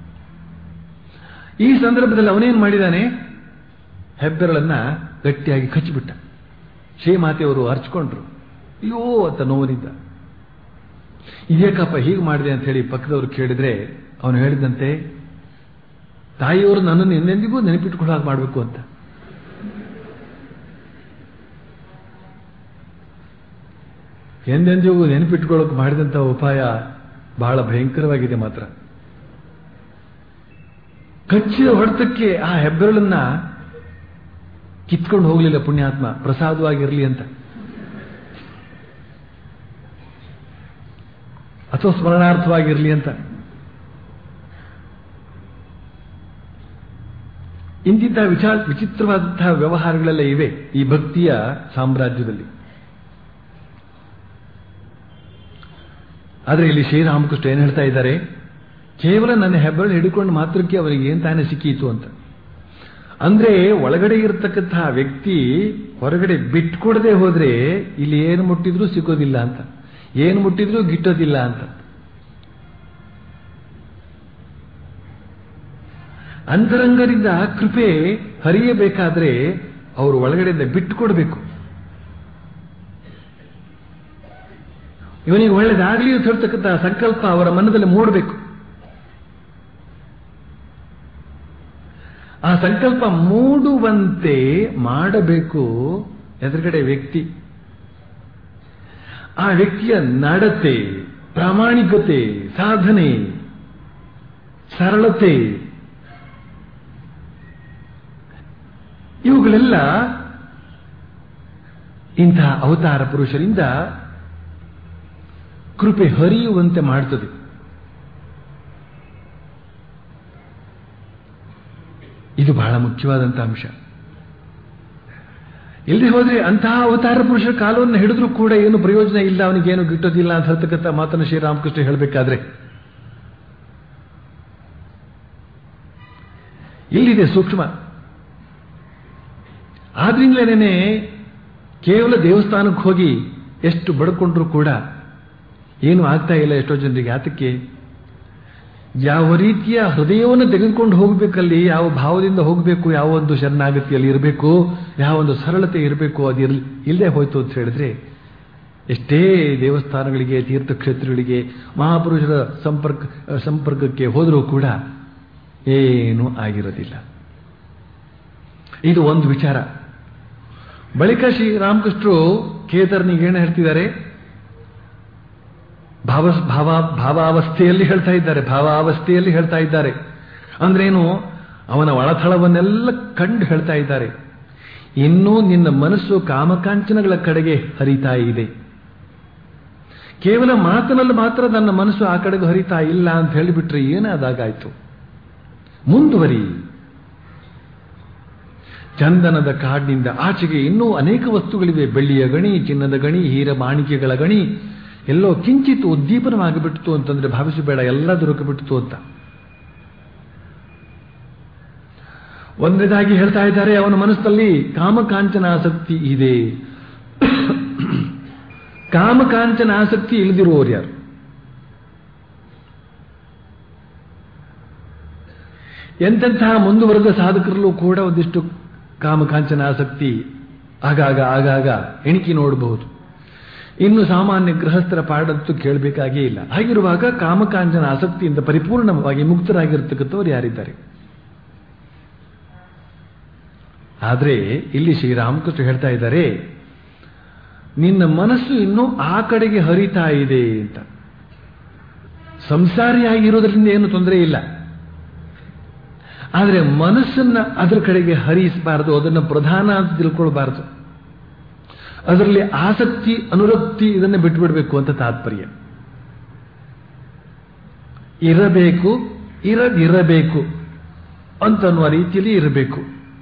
ಈ ಸಂದರ್ಭದಲ್ಲಿ ಅವನೇನ್ ಮಾಡಿದಾನೆ ಹೆಬ್ಬೆರಳನ್ನ ಗಟ್ಟಿಯಾಗಿ ಕಚ್ಚಿಬಿಟ್ಟ ಶ್ರೀಮಾತೆಯವರು ಹರ್ಚ್ಕೊಂಡ್ರು ಅಯ್ಯೋ ಅಂತ ನೋವಿನಿಂದ ಇದೇಕಪ್ಪ ಹೀಗೆ ಮಾಡಿದೆ ಅಂತ ಹೇಳಿ ಪಕ್ಕದವರು ಕೇಳಿದ್ರೆ ಅವನು ಹೇಳಿದಂತೆ ತಾಯಿಯವರು ನನ್ನನ್ನು ಎಂದೆಂದಿಗೂ ನೆನಪಿಟ್ಕೊಳ್ಳೋ ಹಾಗೆ ಮಾಡಬೇಕು ಅಂತ ಎಂದೆಂದಿಗೂ ನೆನಪಿಟ್ಕೊಳ್ಳೋಕೆ ಮಾಡಿದಂಥ ಉಪಾಯ ಬಹಳ ಭಯಂಕರವಾಗಿದೆ ಮಾತ್ರ ಕಚ್ಚಿದ ಹೊಡೆತಕ್ಕೆ ಆ ಹೆಬ್ಬೆರಳನ್ನ ಕಿತ್ಕೊಂಡು ಹೋಗಲಿಲ್ಲ ಪುಣ್ಯಾತ್ಮ ಪ್ರಸಾದವಾಗಿರಲಿ ಅಂತ ಅಥವಾ ಸ್ಮರಣಾರ್ಥವಾಗಿರಲಿ ಅಂತ ಇಂತಿಂತಹ ವಿಚಾರ ವಿಚಿತ್ರವಾದಂತಹ ವ್ಯವಹಾರಗಳೆಲ್ಲ ಇವೆ ಈ ಭಕ್ತಿಯ ಸಾಮ್ರಾಜ್ಯದಲ್ಲಿ ಆದರೆ ಇಲ್ಲಿ ಶ್ರೀರಾಮಕೃಷ್ಣ ಏನು ಹೇಳ್ತಾ ಇದ್ದಾರೆ ಕೇವಲ ನನ್ನ ಹೆಬ್ಬೆರಳು ಹಿಡ್ಕೊಂಡು ಮಾತ್ರಕ್ಕೆ ಅವರಿಗೆ ಏನ್ ತಾನೇ ಸಿಕ್ಕೀತು ಅಂತ ಅಂದ್ರೆ ಒಳಗಡೆ ಇರತಕ್ಕಂತಹ ವ್ಯಕ್ತಿ ಹೊರಗಡೆ ಬಿಟ್ಕೊಡದೆ ಹೋದ್ರೆ ಇಲ್ಲಿ ಏನು ಮುಟ್ಟಿದ್ರೂ ಸಿಗೋದಿಲ್ಲ ಅಂತ ಏನು ಮುಟ್ಟಿದ್ರೂ ಗಿಟ್ಟೋದಿಲ್ಲ ಅಂತ ಅಂತರಂಗದಿಂದ ಕೃಪೆ ಹರಿಯಬೇಕಾದ್ರೆ ಅವರು ಒಳಗಡೆಯಿಂದ ಬಿಟ್ಟುಕೊಡ್ಬೇಕು ಇವನಿಗೆ ಒಳ್ಳೇದಾಗಲಿ ಅಂತ ಹೇಳ್ತಕ್ಕಂಥ ಸಂಕಲ್ಪ ಅವರ ಮನದಲ್ಲಿ ಮೂಡಬೇಕು ಆ ಸಂಕಲ್ಪ ಮೂಡುವಂತೆ ಮಾಡಬೇಕು ಎದುರುಗಡೆ ವ್ಯಕ್ತಿ ಆ ವ್ಯಕ್ತಿಯ ನಡತೆ ಪ್ರಾಮಾಣಿಕತೆ ಸಾಧನೆ ಸರಳತೆ ಇವುಗಳೆಲ್ಲ ಇಂತಹ ಅವತಾರ ಪುರುಷರಿಂದ ಕೃಪೆ ಹರಿಯುವಂತೆ ಮಾಡ್ತದೆ ಇದು ಬಹಳ ಮುಖ್ಯವಾದಂತಹ ಅಂಶ ಇಲ್ಲದೆ ಹೋದ್ರೆ ಅಂತಹ ಅವತಾರ ಪುರುಷರ ಕಾಲವನ್ನು ಹಿಡಿದ್ರೂ ಕೂಡ ಏನು ಪ್ರಯೋಜನ ಇಲ್ಲ ಅವನಿಗೇನು ಗಿಟ್ಟೋದಿಲ್ಲ ಅಂತ ಹೇಳ್ತಕ್ಕಂಥ ಮಾತನ್ನು ಶ್ರೀರಾಮಕೃಷ್ಣ ಹೇಳಬೇಕಾದ್ರೆ ಇಲ್ಲಿದೆ ಸೂಕ್ಷ್ಮ ಆದ್ರಿಂದಲೇನೆ ಕೇವಲ ದೇವಸ್ಥಾನಕ್ಕೆ ಹೋಗಿ ಎಷ್ಟು ಬಡ್ಕೊಂಡ್ರು ಕೂಡ ಏನು ಆಗ್ತಾ ಇಲ್ಲ ಎಷ್ಟೋ ಜನರಿಗೆ ಆತಕ್ಕೆ ಯಾವ ರೀತಿಯ ಹೃದಯವನ್ನು ತೆಗೆದುಕೊಂಡು ಹೋಗಬೇಕಲ್ಲಿ ಯಾವ ಭಾವದಿಂದ ಹೋಗಬೇಕು ಯಾವ ಒಂದು ಶರಣಾಗತಿಯಲ್ಲಿ ಇರಬೇಕು ಯಾವ ಒಂದು ಸರಳತೆ ಇರಬೇಕು ಅದು ಇರ್ ಇಲ್ಲದೆ ಹೋಯ್ತು ಅಂತ ಹೇಳಿದ್ರೆ ಎಷ್ಟೇ ದೇವಸ್ಥಾನಗಳಿಗೆ ತೀರ್ಥಕ್ಷೇತ್ರಗಳಿಗೆ ಮಹಾಪುರುಷರ ಸಂಪರ್ಕ ಸಂಪರ್ಕಕ್ಕೆ ಹೋದರೂ ಕೂಡ ಏನೂ ಆಗಿರೋದಿಲ್ಲ ಇದು ಒಂದು ವಿಚಾರ ಬಳಿಕ ಶ್ರೀರಾಮಕೃಷ್ಣರು ಕೇತರ್ನಿಗೆ ಏನು ಹೇಳ್ತಿದ್ದಾರೆ ಭಾವ ಭಾವ ಭಾವಾವಸ್ಥೆಯಲ್ಲಿ ಹೇಳ್ತಾ ಇದ್ದಾರೆ ಭಾವಾವಸ್ಥೆಯಲ್ಲಿ ಹೇಳ್ತಾ ಇದ್ದಾರೆ ಅಂದ್ರೇನು ಅವನ ಒಳಥಳವನ್ನೆಲ್ಲ ಕಂಡು ಹೇಳ್ತಾ ಇದ್ದಾರೆ ಇನ್ನೂ ನಿನ್ನ ಮನಸ್ಸು ಕಾಮಕಾಂಚನಗಳ ಕಡೆಗೆ ಹರಿತಾ ಇದೆ ಕೇವಲ ಮಾತಿನಲ್ಲಿ ಮಾತ್ರ ನನ್ನ ಮನಸ್ಸು ಆ ಕಡೆಗೆ ಹರಿತಾ ಇಲ್ಲ ಅಂತ ಹೇಳಿಬಿಟ್ರೆ ಏನಾದಾಗಾಯ್ತು ಮುಂದುವರಿ ಚಂದನದ ಕಾಡಿನಿಂದ ಆಚೆಗೆ ಇನ್ನೂ ಅನೇಕ ವಸ್ತುಗಳಿವೆ ಬೆಳ್ಳಿಯ ಗಣಿ ಚಿನ್ನದ ಗಣಿ ಹೀರ ಮಾಣಿಕ್ಯಗಳ ಗಣಿ ಎಲ್ಲೋ ಕಿಂಚಿತ್ ಉದ್ದೀಪನವಾಗಿಬಿಡ್ತು ಅಂತಂದ್ರೆ ಭಾವಿಸಬೇಡ ಎಲ್ಲ ದೊರಕಿಬಿಡ್ತು ಅಂತ ಒಂದನೇದಾಗಿ ಹೇಳ್ತಾ ಇದ್ದಾರೆ ಅವನ ಮನಸ್ಸಲ್ಲಿ ಕಾಮಕಾಂಚನ ಆಸಕ್ತಿ ಇದೆ ಕಾಮಕಾಂಚನ ಆಸಕ್ತಿ ಇಳಿದಿರುವವರು ಯಾರು ಎಂತೆಂತಹ ಮುಂದುವರೆದ ಸಾಧಕರಲ್ಲೂ ಕೂಡ ಒಂದಿಷ್ಟು ಕಾಮಕಾಂಚನ ಆಸಕ್ತಿ ಆಗಾಗ ಆಗಾಗ ಎಣಿಕೆ ನೋಡಬಹುದು ಇನ್ನು ಸಾಮಾನ್ಯ ಗೃಹಸ್ಥರ ಪಾಡಂತೂ ಕೇಳಬೇಕಾಗೇ ಇಲ್ಲ ಹಾಗಿರುವಾಗ ಕಾಮಕಾಂಚನ ಆಸಕ್ತಿಯಿಂದ ಪರಿಪೂರ್ಣವಾಗಿ ಮುಕ್ತರಾಗಿರ್ತಕ್ಕಂಥವ್ರು ಯಾರಿದ್ದಾರೆ ಆದರೆ ಇಲ್ಲಿ ಶ್ರೀರಾಮಕೃಷ್ಣ ಹೇಳ್ತಾ ಇದ್ದಾರೆ ನಿನ್ನ ಮನಸ್ಸು ಇನ್ನೂ ಆ ಕಡೆಗೆ ಹರಿತಾ ಇದೆ ಅಂತ ಸಂಸಾರಿಯಾಗಿರೋದ್ರಿಂದ ಏನು ತೊಂದರೆ ಇಲ್ಲ ಆದರೆ ಮನಸ್ಸನ್ನ ಅದರ ಕಡೆಗೆ ಹರಿಸಬಾರದು ಅದನ್ನು ಪ್ರಧಾನ ಅಂತ ತಿಳ್ಕೊಳ್ಬಾರದು ಅದರಲ್ಲಿ ಆಸಕ್ತಿ ಅನುರಕ್ತಿ ಇದನ್ನು ಬಿಟ್ಬಿಡ್ಬೇಕು ಅಂತ ತಾತ್ಪರ್ಯ ಇರಬೇಕು ಇರದಿರಬೇಕು ಅಂತನ್ನುವ ರೀತಿಯಲ್ಲಿ ಇರಬೇಕು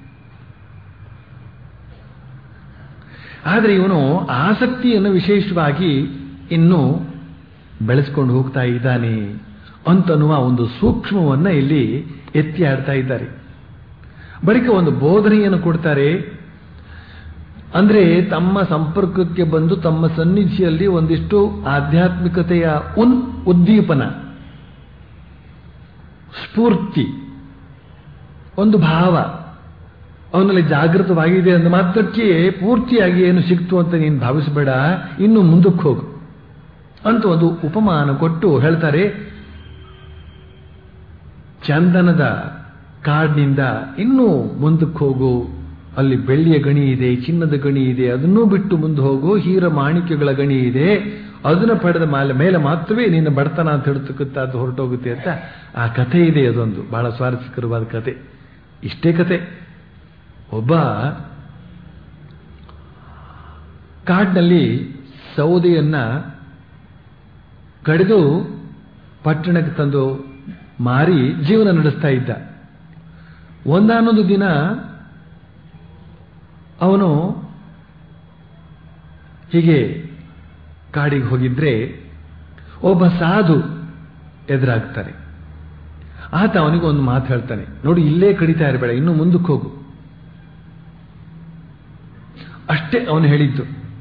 ಆದರೆ ಇವನು ಆಸಕ್ತಿಯನ್ನು ವಿಶೇಷವಾಗಿ ಇನ್ನು ಬೆಳೆಸ್ಕೊಂಡು ಹೋಗ್ತಾ ಇದ್ದಾನೆ ಅಂತನ್ನುವ ಒಂದು ಸೂಕ್ಷ್ಮವನ್ನ ಇಲ್ಲಿ ಎತ್ತಿ ಆಡ್ತಾ ಇದ್ದಾರೆ ಬಳಿಕ ಒಂದು ಬೋಧನೆಯನ್ನು ಕೊಡ್ತಾರೆ ಅಂದ್ರೆ ತಮ್ಮ ಸಂಪರ್ಕಕ್ಕೆ ಬಂದು ತಮ್ಮ ಸನ್ನಿಧಿಯಲ್ಲಿ ಒಂದಿಷ್ಟು ಆಧ್ಯಾತ್ಮಿಕತೆಯ ಉನ್ ಉದ್ದೀಪನ ಸ್ಫೂರ್ತಿ ಒಂದು ಭಾವ ಅವನಲ್ಲಿ ಜಾಗೃತವಾಗಿದೆ ಅಂದ ಮಾತ್ರಕ್ಕೆ ಪೂರ್ತಿಯಾಗಿ ಏನು ಸಿಕ್ತು ಅಂತ ನೀನು ಭಾವಿಸಬೇಡ ಇನ್ನು ಮುಂದಕ್ಕೆ ಹೋಗು ಅಂತ ಒಂದು ಉಪಮಾನ ಕೊಟ್ಟು ಹೇಳ್ತಾರೆ ಚಂದನದ ಕಾಡಿನಿಂದ ಇನ್ನೂ ಮುಂದಕ್ಕೆ ಹೋಗು ಅಲ್ಲಿ ಬೆಳ್ಳಿಯ ಗಣಿ ಇದೆ ಚಿನ್ನದ ಗಣಿ ಇದೆ ಅದನ್ನೂ ಬಿಟ್ಟು ಮುಂದೆ ಹೋಗು ಹೀರ ಮಾಣಿಕ್ಯಗಳ ಗಣಿ ಇದೆ ಅದನ್ನ ಪಡೆದ ಮೇಲೆ ಮೇಲೆ ಮಾತ್ರವೇ ನಿನ್ನ ಬಡತನ ಅಂತ ಹೇಳ್ತಕ್ಕಂಥ ಅದು ಹೊರಟೋಗುತ್ತೆ ಅಂತ ಆ ಕಥೆ ಇದೆ ಅದೊಂದು ಬಹಳ ಸ್ವಾರಸ್ಯಕರವಾದ ಕತೆ ಇಷ್ಟೇ ಕತೆ ಒಬ್ಬ ಕಾಡಿನಲ್ಲಿ ಸೌದೆಯನ್ನ ಕಡಿದು ಪಟ್ಟಣಕ್ಕೆ ತಂದು ಮಾರಿ ಜೀವನ ನಡೆಸ್ತಾ ಇದ್ದ ಒಂದಾನೊಂದು ದಿನ ಅವನು ಹೀಗೆ ಕಾಡಿಗೆ ಹೋಗಿದ್ರೆ ಒಬ್ಬ ಸಾಧು ಎದುರಾಗ್ತಾರೆ ಆತ ಅವನಿಗೆ ಒಂದು ಮಾತು ಹೇಳ್ತಾನೆ ನೋಡಿ ಇಲ್ಲೇ ಕಡಿತಾ ಇರಬೇಡ ಇನ್ನು ಮುಂದಕ್ಕೆ ಹೋಗು ಅಷ್ಟೇ ಅವನು ಹೇಳಿದ್ದು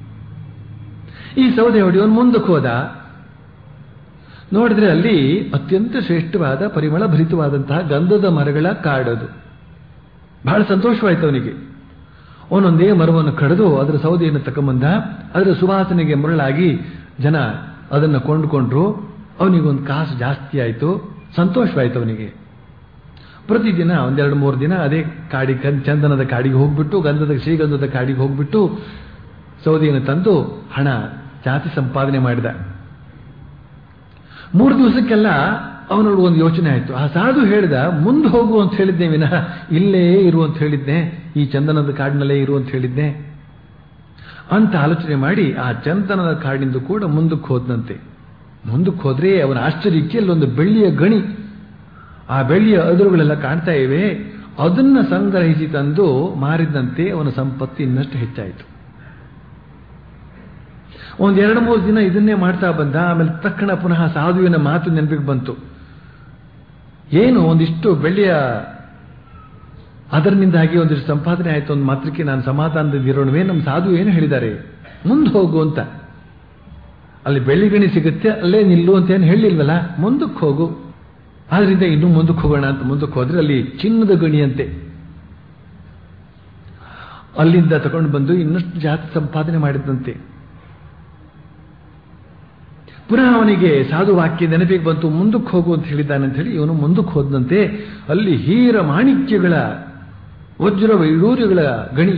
ಈ ಸೌದೆ ಹೊಡೆಯವನು ಮುಂದಕ್ಕೆ ಹೋದ ನೋಡಿದ್ರೆ ಅಲ್ಲಿ ಅತ್ಯಂತ ಶ್ರೇಷ್ಠವಾದ ಪರಿಮಳ ಭರಿತವಾದಂತಹ ಗಂಧದ ಮರಗಳ ಕಾಡದು ಬಹಳ ಸಂತೋಷವಾಯಿತು ಅವನಿಗೆ ಅವನೊಂದೇ ಮರವನ್ನು ಕಡಿದು ಅದರ ಸೌದೆಯನ್ನು ತಕೊಂಬಂದ ಅದರ ಸುವಾಸನೆಗೆ ಮರಳಾಗಿ ಜನ ಅದನ್ನು ಕೊಂಡುಕೊಂಡ್ರು ಅವನಿಗೊಂದು ಕಾಸು ಜಾಸ್ತಿ ಆಯಿತು ಸಂತೋಷವಾಯಿತು ಅವನಿಗೆ ಪ್ರತಿದಿನ ಒಂದೆರಡು ಮೂರು ದಿನ ಅದೇ ಕಾಡಿ ಚಂದನದ ಕಾಡಿಗೆ ಹೋಗ್ಬಿಟ್ಟು ಗಂಧದ ಶ್ರೀಗಂಧದ ಕಾಡಿಗೆ ಹೋಗ್ಬಿಟ್ಟು ಸೌದೆಯನ್ನು ತಂದು ಹಣ ಜಾಸ್ತಿ ಸಂಪಾದನೆ ಮಾಡಿದ ಮೂರು ದಿವಸಕ್ಕೆಲ್ಲ ಅವನೊಳಗೆ ಒಂದು ಯೋಚನೆ ಆಯಿತು ಆ ಸಾಧು ಹೇಳಿದ ಮುಂದೆ ಹೋಗು ಅಂತ ಹೇಳಿದ್ದೆ ವಿನಃ ಇಲ್ಲೇ ಇರು ಅಂತ ಹೇಳಿದ್ದೆ ಈ ಚಂದನದ ಕಾಡಿನಲ್ಲೇ ಇರು ಅಂತ ಹೇಳಿದ್ದೆ ಅಂತ ಆಲೋಚನೆ ಮಾಡಿ ಆ ಚಂದನದ ಕಾಡಿನಿಂದ ಕೂಡ ಮುಂದಕ್ಕೆ ಹೋದಂತೆ ಮುಂದಕ್ಕೆ ಹೋದ್ರೆ ಅವನ ಆಶ್ಚರ್ಯಕ್ಕೆ ಅಲ್ಲೊಂದು ಬೆಳ್ಳಿಯ ಗಣಿ ಆ ಬೆಳ್ಳಿಯ ಅದುರುಗಳೆಲ್ಲ ಕಾಣ್ತಾ ಇವೆ ಅದನ್ನ ಸಂಗ್ರಹಿಸಿ ತಂದು ಮಾರಿದಂತೆ ಅವನ ಸಂಪತ್ತು ಇನ್ನಷ್ಟು ಹೆಚ್ಚಾಯಿತು ಒಂದ್ ಎರಡು ಮೂರು ದಿನ ಇದನ್ನೇ ಮಾಡ್ತಾ ಬಂದ ಆಮೇಲೆ ತಕ್ಷಣ ಪುನಃ ಸಾಧುವಿನ ಮಾತು ನೆನಪಿಗೆ ಬಂತು ಏನು ಒಂದಿಷ್ಟು ಬೆಳ್ಳಿಯ ಅದರಿನಿಂದಾಗಿ ಒಂದಿಷ್ಟು ಸಂಪಾದನೆ ಆಯ್ತು ಒಂದು ಮಾತ್ರಕ್ಕೆ ನಾನು ಸಮಾಧಾನದಿಂದಿರೋಣವೇ ನಮ್ಮ ಸಾಧು ಏನು ಹೇಳಿದ್ದಾರೆ ಮುಂದೆ ಹೋಗು ಅಂತ ಅಲ್ಲಿ ಬೆಳ್ಳಿ ಗಣಿ ಸಿಗುತ್ತೆ ಅಲ್ಲೇ ನಿಲ್ಲು ಅಂತ ಏನು ಹೇಳಿಲ್ವಲ್ಲ ಮುಂದಕ್ಕೆ ಹೋಗು ಆದ್ರಿಂದ ಇನ್ನೂ ಮುಂದಕ್ಕೆ ಹೋಗೋಣ ಅಂತ ಮುಂದಕ್ಕೆ ಹೋದ್ರೆ ಅಲ್ಲಿ ಚಿನ್ನದ ಗಣಿಯಂತೆ ಅಲ್ಲಿಂದ ತಗೊಂಡು ಬಂದು ಇನ್ನಷ್ಟು ಜಾಸ್ತಿ ಸಂಪಾದನೆ ಮಾಡಿದಂತೆ ಪುನಃ ಅವನಿಗೆ ಸಾಧು ವಾಕ್ಯ ನೆನಪಿಗೆ ಬಂತು ಮುಂದಕ್ಕೆ ಹೋಗು ಅಂತ ಹೇಳಿದ್ದಾನೆ ಅಂತ ಹೇಳಿ ಇವನು ಮುಂದಕ್ಕೆ ಹೋದಂತೆ ಅಲ್ಲಿ ಹೀರ ಮಾಣಿಕ್ಯಗಳ ವಜ್ರ ವೈಡೂರ್ಯಗಳ ಗಣಿ